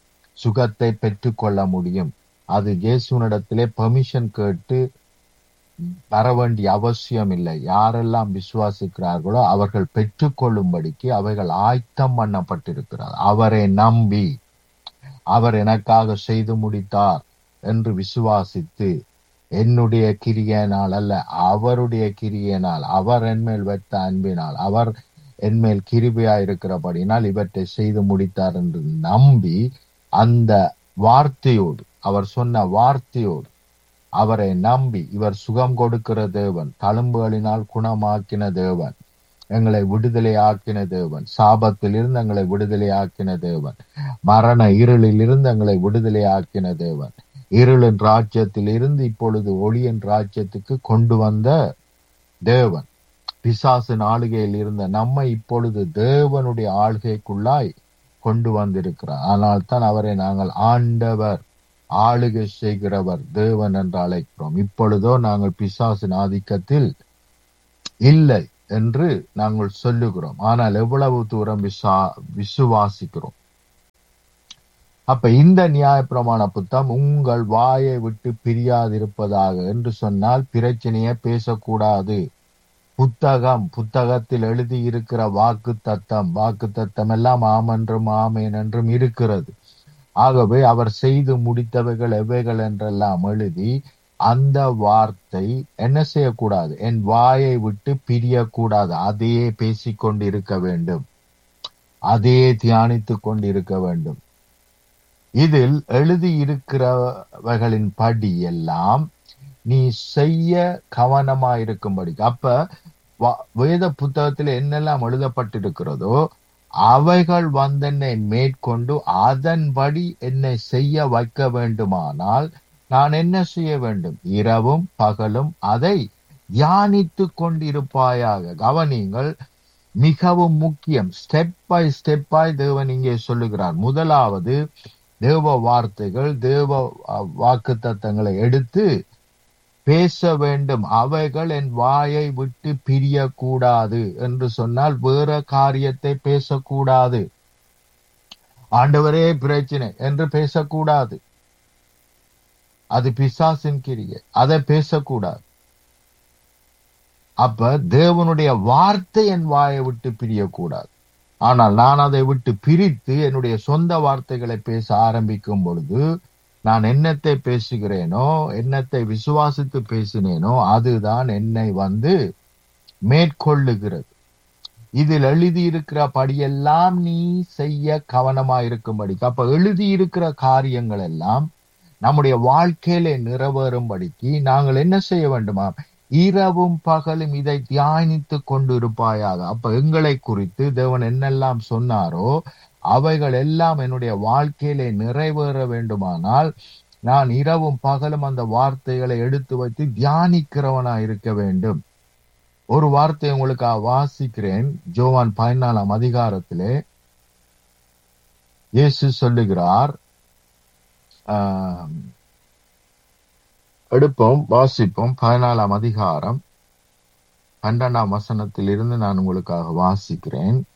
சுகத்தை பெற்றுக்கொள்ள முடியும் அது இயேசுனிடத்திலே பெர்மிஷன் கேட்டு வர வேண்டிய அவசியம் இல்லை யாரெல்லாம் விசுவாசிக்கிறார்களோ அவர்கள் பெற்றுக்கொள்ளும்படிக்கு அவைகள் ஆயத்தம் பண்ணப்பட்டிருக்கிறார் அவரை நம்பி அவர் எனக்காக செய்து முடித்தார் என்று விசுவாசித்து என்னுடைய கிரியனால் அல்ல அவருடைய கிரியனால் அவர் என்மேல் வைத்த அன்பினால் அவர் என்மேல் கிருபையா இருக்கிறபடினால் இவற்றை செய்து முடித்தார் என்று நம்பி அந்த வார்த்தையோடு அவர் சொன்ன வார்த்தையோடு அவரை நம்பி இவர் சுகம் கொடுக்கிற தேவன் தழும்புகளினால் குணமாக்கின தேவன் எங்களை விடுதலை ஆக்கின தேவன் சாபத்தில் இருந்து எங்களை விடுதலை ஆக்கின தேவன் மரண இருளில் இருந்து எங்களை விடுதலை ஆக்கின தேவன் இருளின் ராஜ்யத்தில் இருந்து இப்பொழுது ஒளியின் ராஜ்யத்துக்கு கொண்டு வந்த தேவன் பிசாசின் ஆளுகையில் இருந்த நம்மை இப்பொழுது தேவனுடைய ஆளுகைக்குள்ளாய் கொண்டு வந்திருக்கிறார் ஆனால் தான் அவரை நாங்கள் ஆண்டவர் ஆளுகை செய்கிறவர் தேவன் என்று அழைக்கிறோம் இப்பொழுதோ நாங்கள் பிசாசின் ஆதிக்கத்தில் இல்லை என்று நாங்கள் சொல்லுகிறோம் ஆனால் எவ்வளவு தூரம் விசா விசுவாசிக்கிறோம் அப்ப இந்த நியாயப்பிரமாண புத்தகம் உங்கள் வாயை விட்டு பிரியாதிருப்பதாக என்று சொன்னால் பிரச்சனையை பேசக்கூடாது புத்தகம் புத்தகத்தில் எழுதி இருக்கிற வாக்கு தத்தம் வாக்கு தத்தம் எல்லாம் ஆமென்றும் ஆமேன் என்றும் இருக்கிறது ஆகவே அவர் செய்து முடித்தவைகள் எவைகள் என்றெல்லாம் எழுதி அந்த வார்த்தை என்ன செய்யக்கூடாது என் வாயை விட்டு பிரியக்கூடாது அதையே பேசிக்கொண்டு இருக்க வேண்டும் அதையே தியானித்துக் கொண்டு இருக்க வேண்டும் இதில் எழுதியிருக்கிறவைகளின் படி எல்லாம் நீ செய்ய கவனமாயிருக்கும்படி அப்ப வ- வேத புத்தகத்தில் என்னெல்லாம் எழுதப்பட்டிருக்கிறதோ அவைகள் வந்தென்னை மேற்கொண்டு அதன்படி என்னை செய்ய வைக்க வேண்டுமானால் நான் என்ன செய்ய வேண்டும் இரவும் பகலும் அதை தியானித்துக் கொண்டிருப்பாயாக கவனிங்கள் மிகவும் முக்கியம் ஸ்டெப் பை ஸ்டெப்பாய் தேவன் இங்கே சொல்லுகிறார் முதலாவது தேவ வார்த்தைகள் தேவ வாக்கு தத்தங்களை எடுத்து பேச வேண்டும் அவைகள் என் வாயை விட்டு பிரியக்கூடாது என்று சொன்னால் வேற காரியத்தை பேசக்கூடாது ஆண்டவரே பிரச்சனை என்று பேசக்கூடாது அது பிசாசின் கிரியை அதை பேசக்கூடாது அப்ப தேவனுடைய வார்த்தை என் வாயை விட்டு பிரியக்கூடாது ஆனால் நான் அதை விட்டு பிரித்து என்னுடைய சொந்த வார்த்தைகளை பேச ஆரம்பிக்கும் பொழுது நான் என்னத்தை பேசுகிறேனோ என்னத்தை விசுவாசித்து பேசினேனோ அதுதான் என்னை வந்து மேற்கொள்ளுகிறது இதில் எழுதியிருக்கிற படியெல்லாம் நீ செய்ய கவனமாயிருக்கும்படி அப்ப எழுதியிருக்கிற காரியங்கள் எல்லாம் நம்முடைய வாழ்க்கையிலே நிறைவேறும்படிக்கு நாங்கள் என்ன செய்ய வேண்டுமா இரவும் பகலும் இதை தியானித்துக் கொண்டு இருப்பாயாக அப்ப எங்களை குறித்து தேவன் என்னெல்லாம் சொன்னாரோ அவைகள் எல்லாம் என்னுடைய வாழ்க்கையிலே நிறைவேற வேண்டுமானால் நான் இரவும் பகலும் அந்த வார்த்தைகளை எடுத்து வைத்து தியானிக்கிறவனா இருக்க வேண்டும் ஒரு வார்த்தை உங்களுக்கு வாசிக்கிறேன் ஜோவான் பதினாலாம் அதிகாரத்திலே இயேசு சொல்லுகிறார் ஆஹ், எடுப்போம் வாசிப்போம் பதினாலாம் அதிகாரம் பன்னெண்டாம் வசனத்தில் இருந்து நான் உங்களுக்காக வாசிக்கிறேன்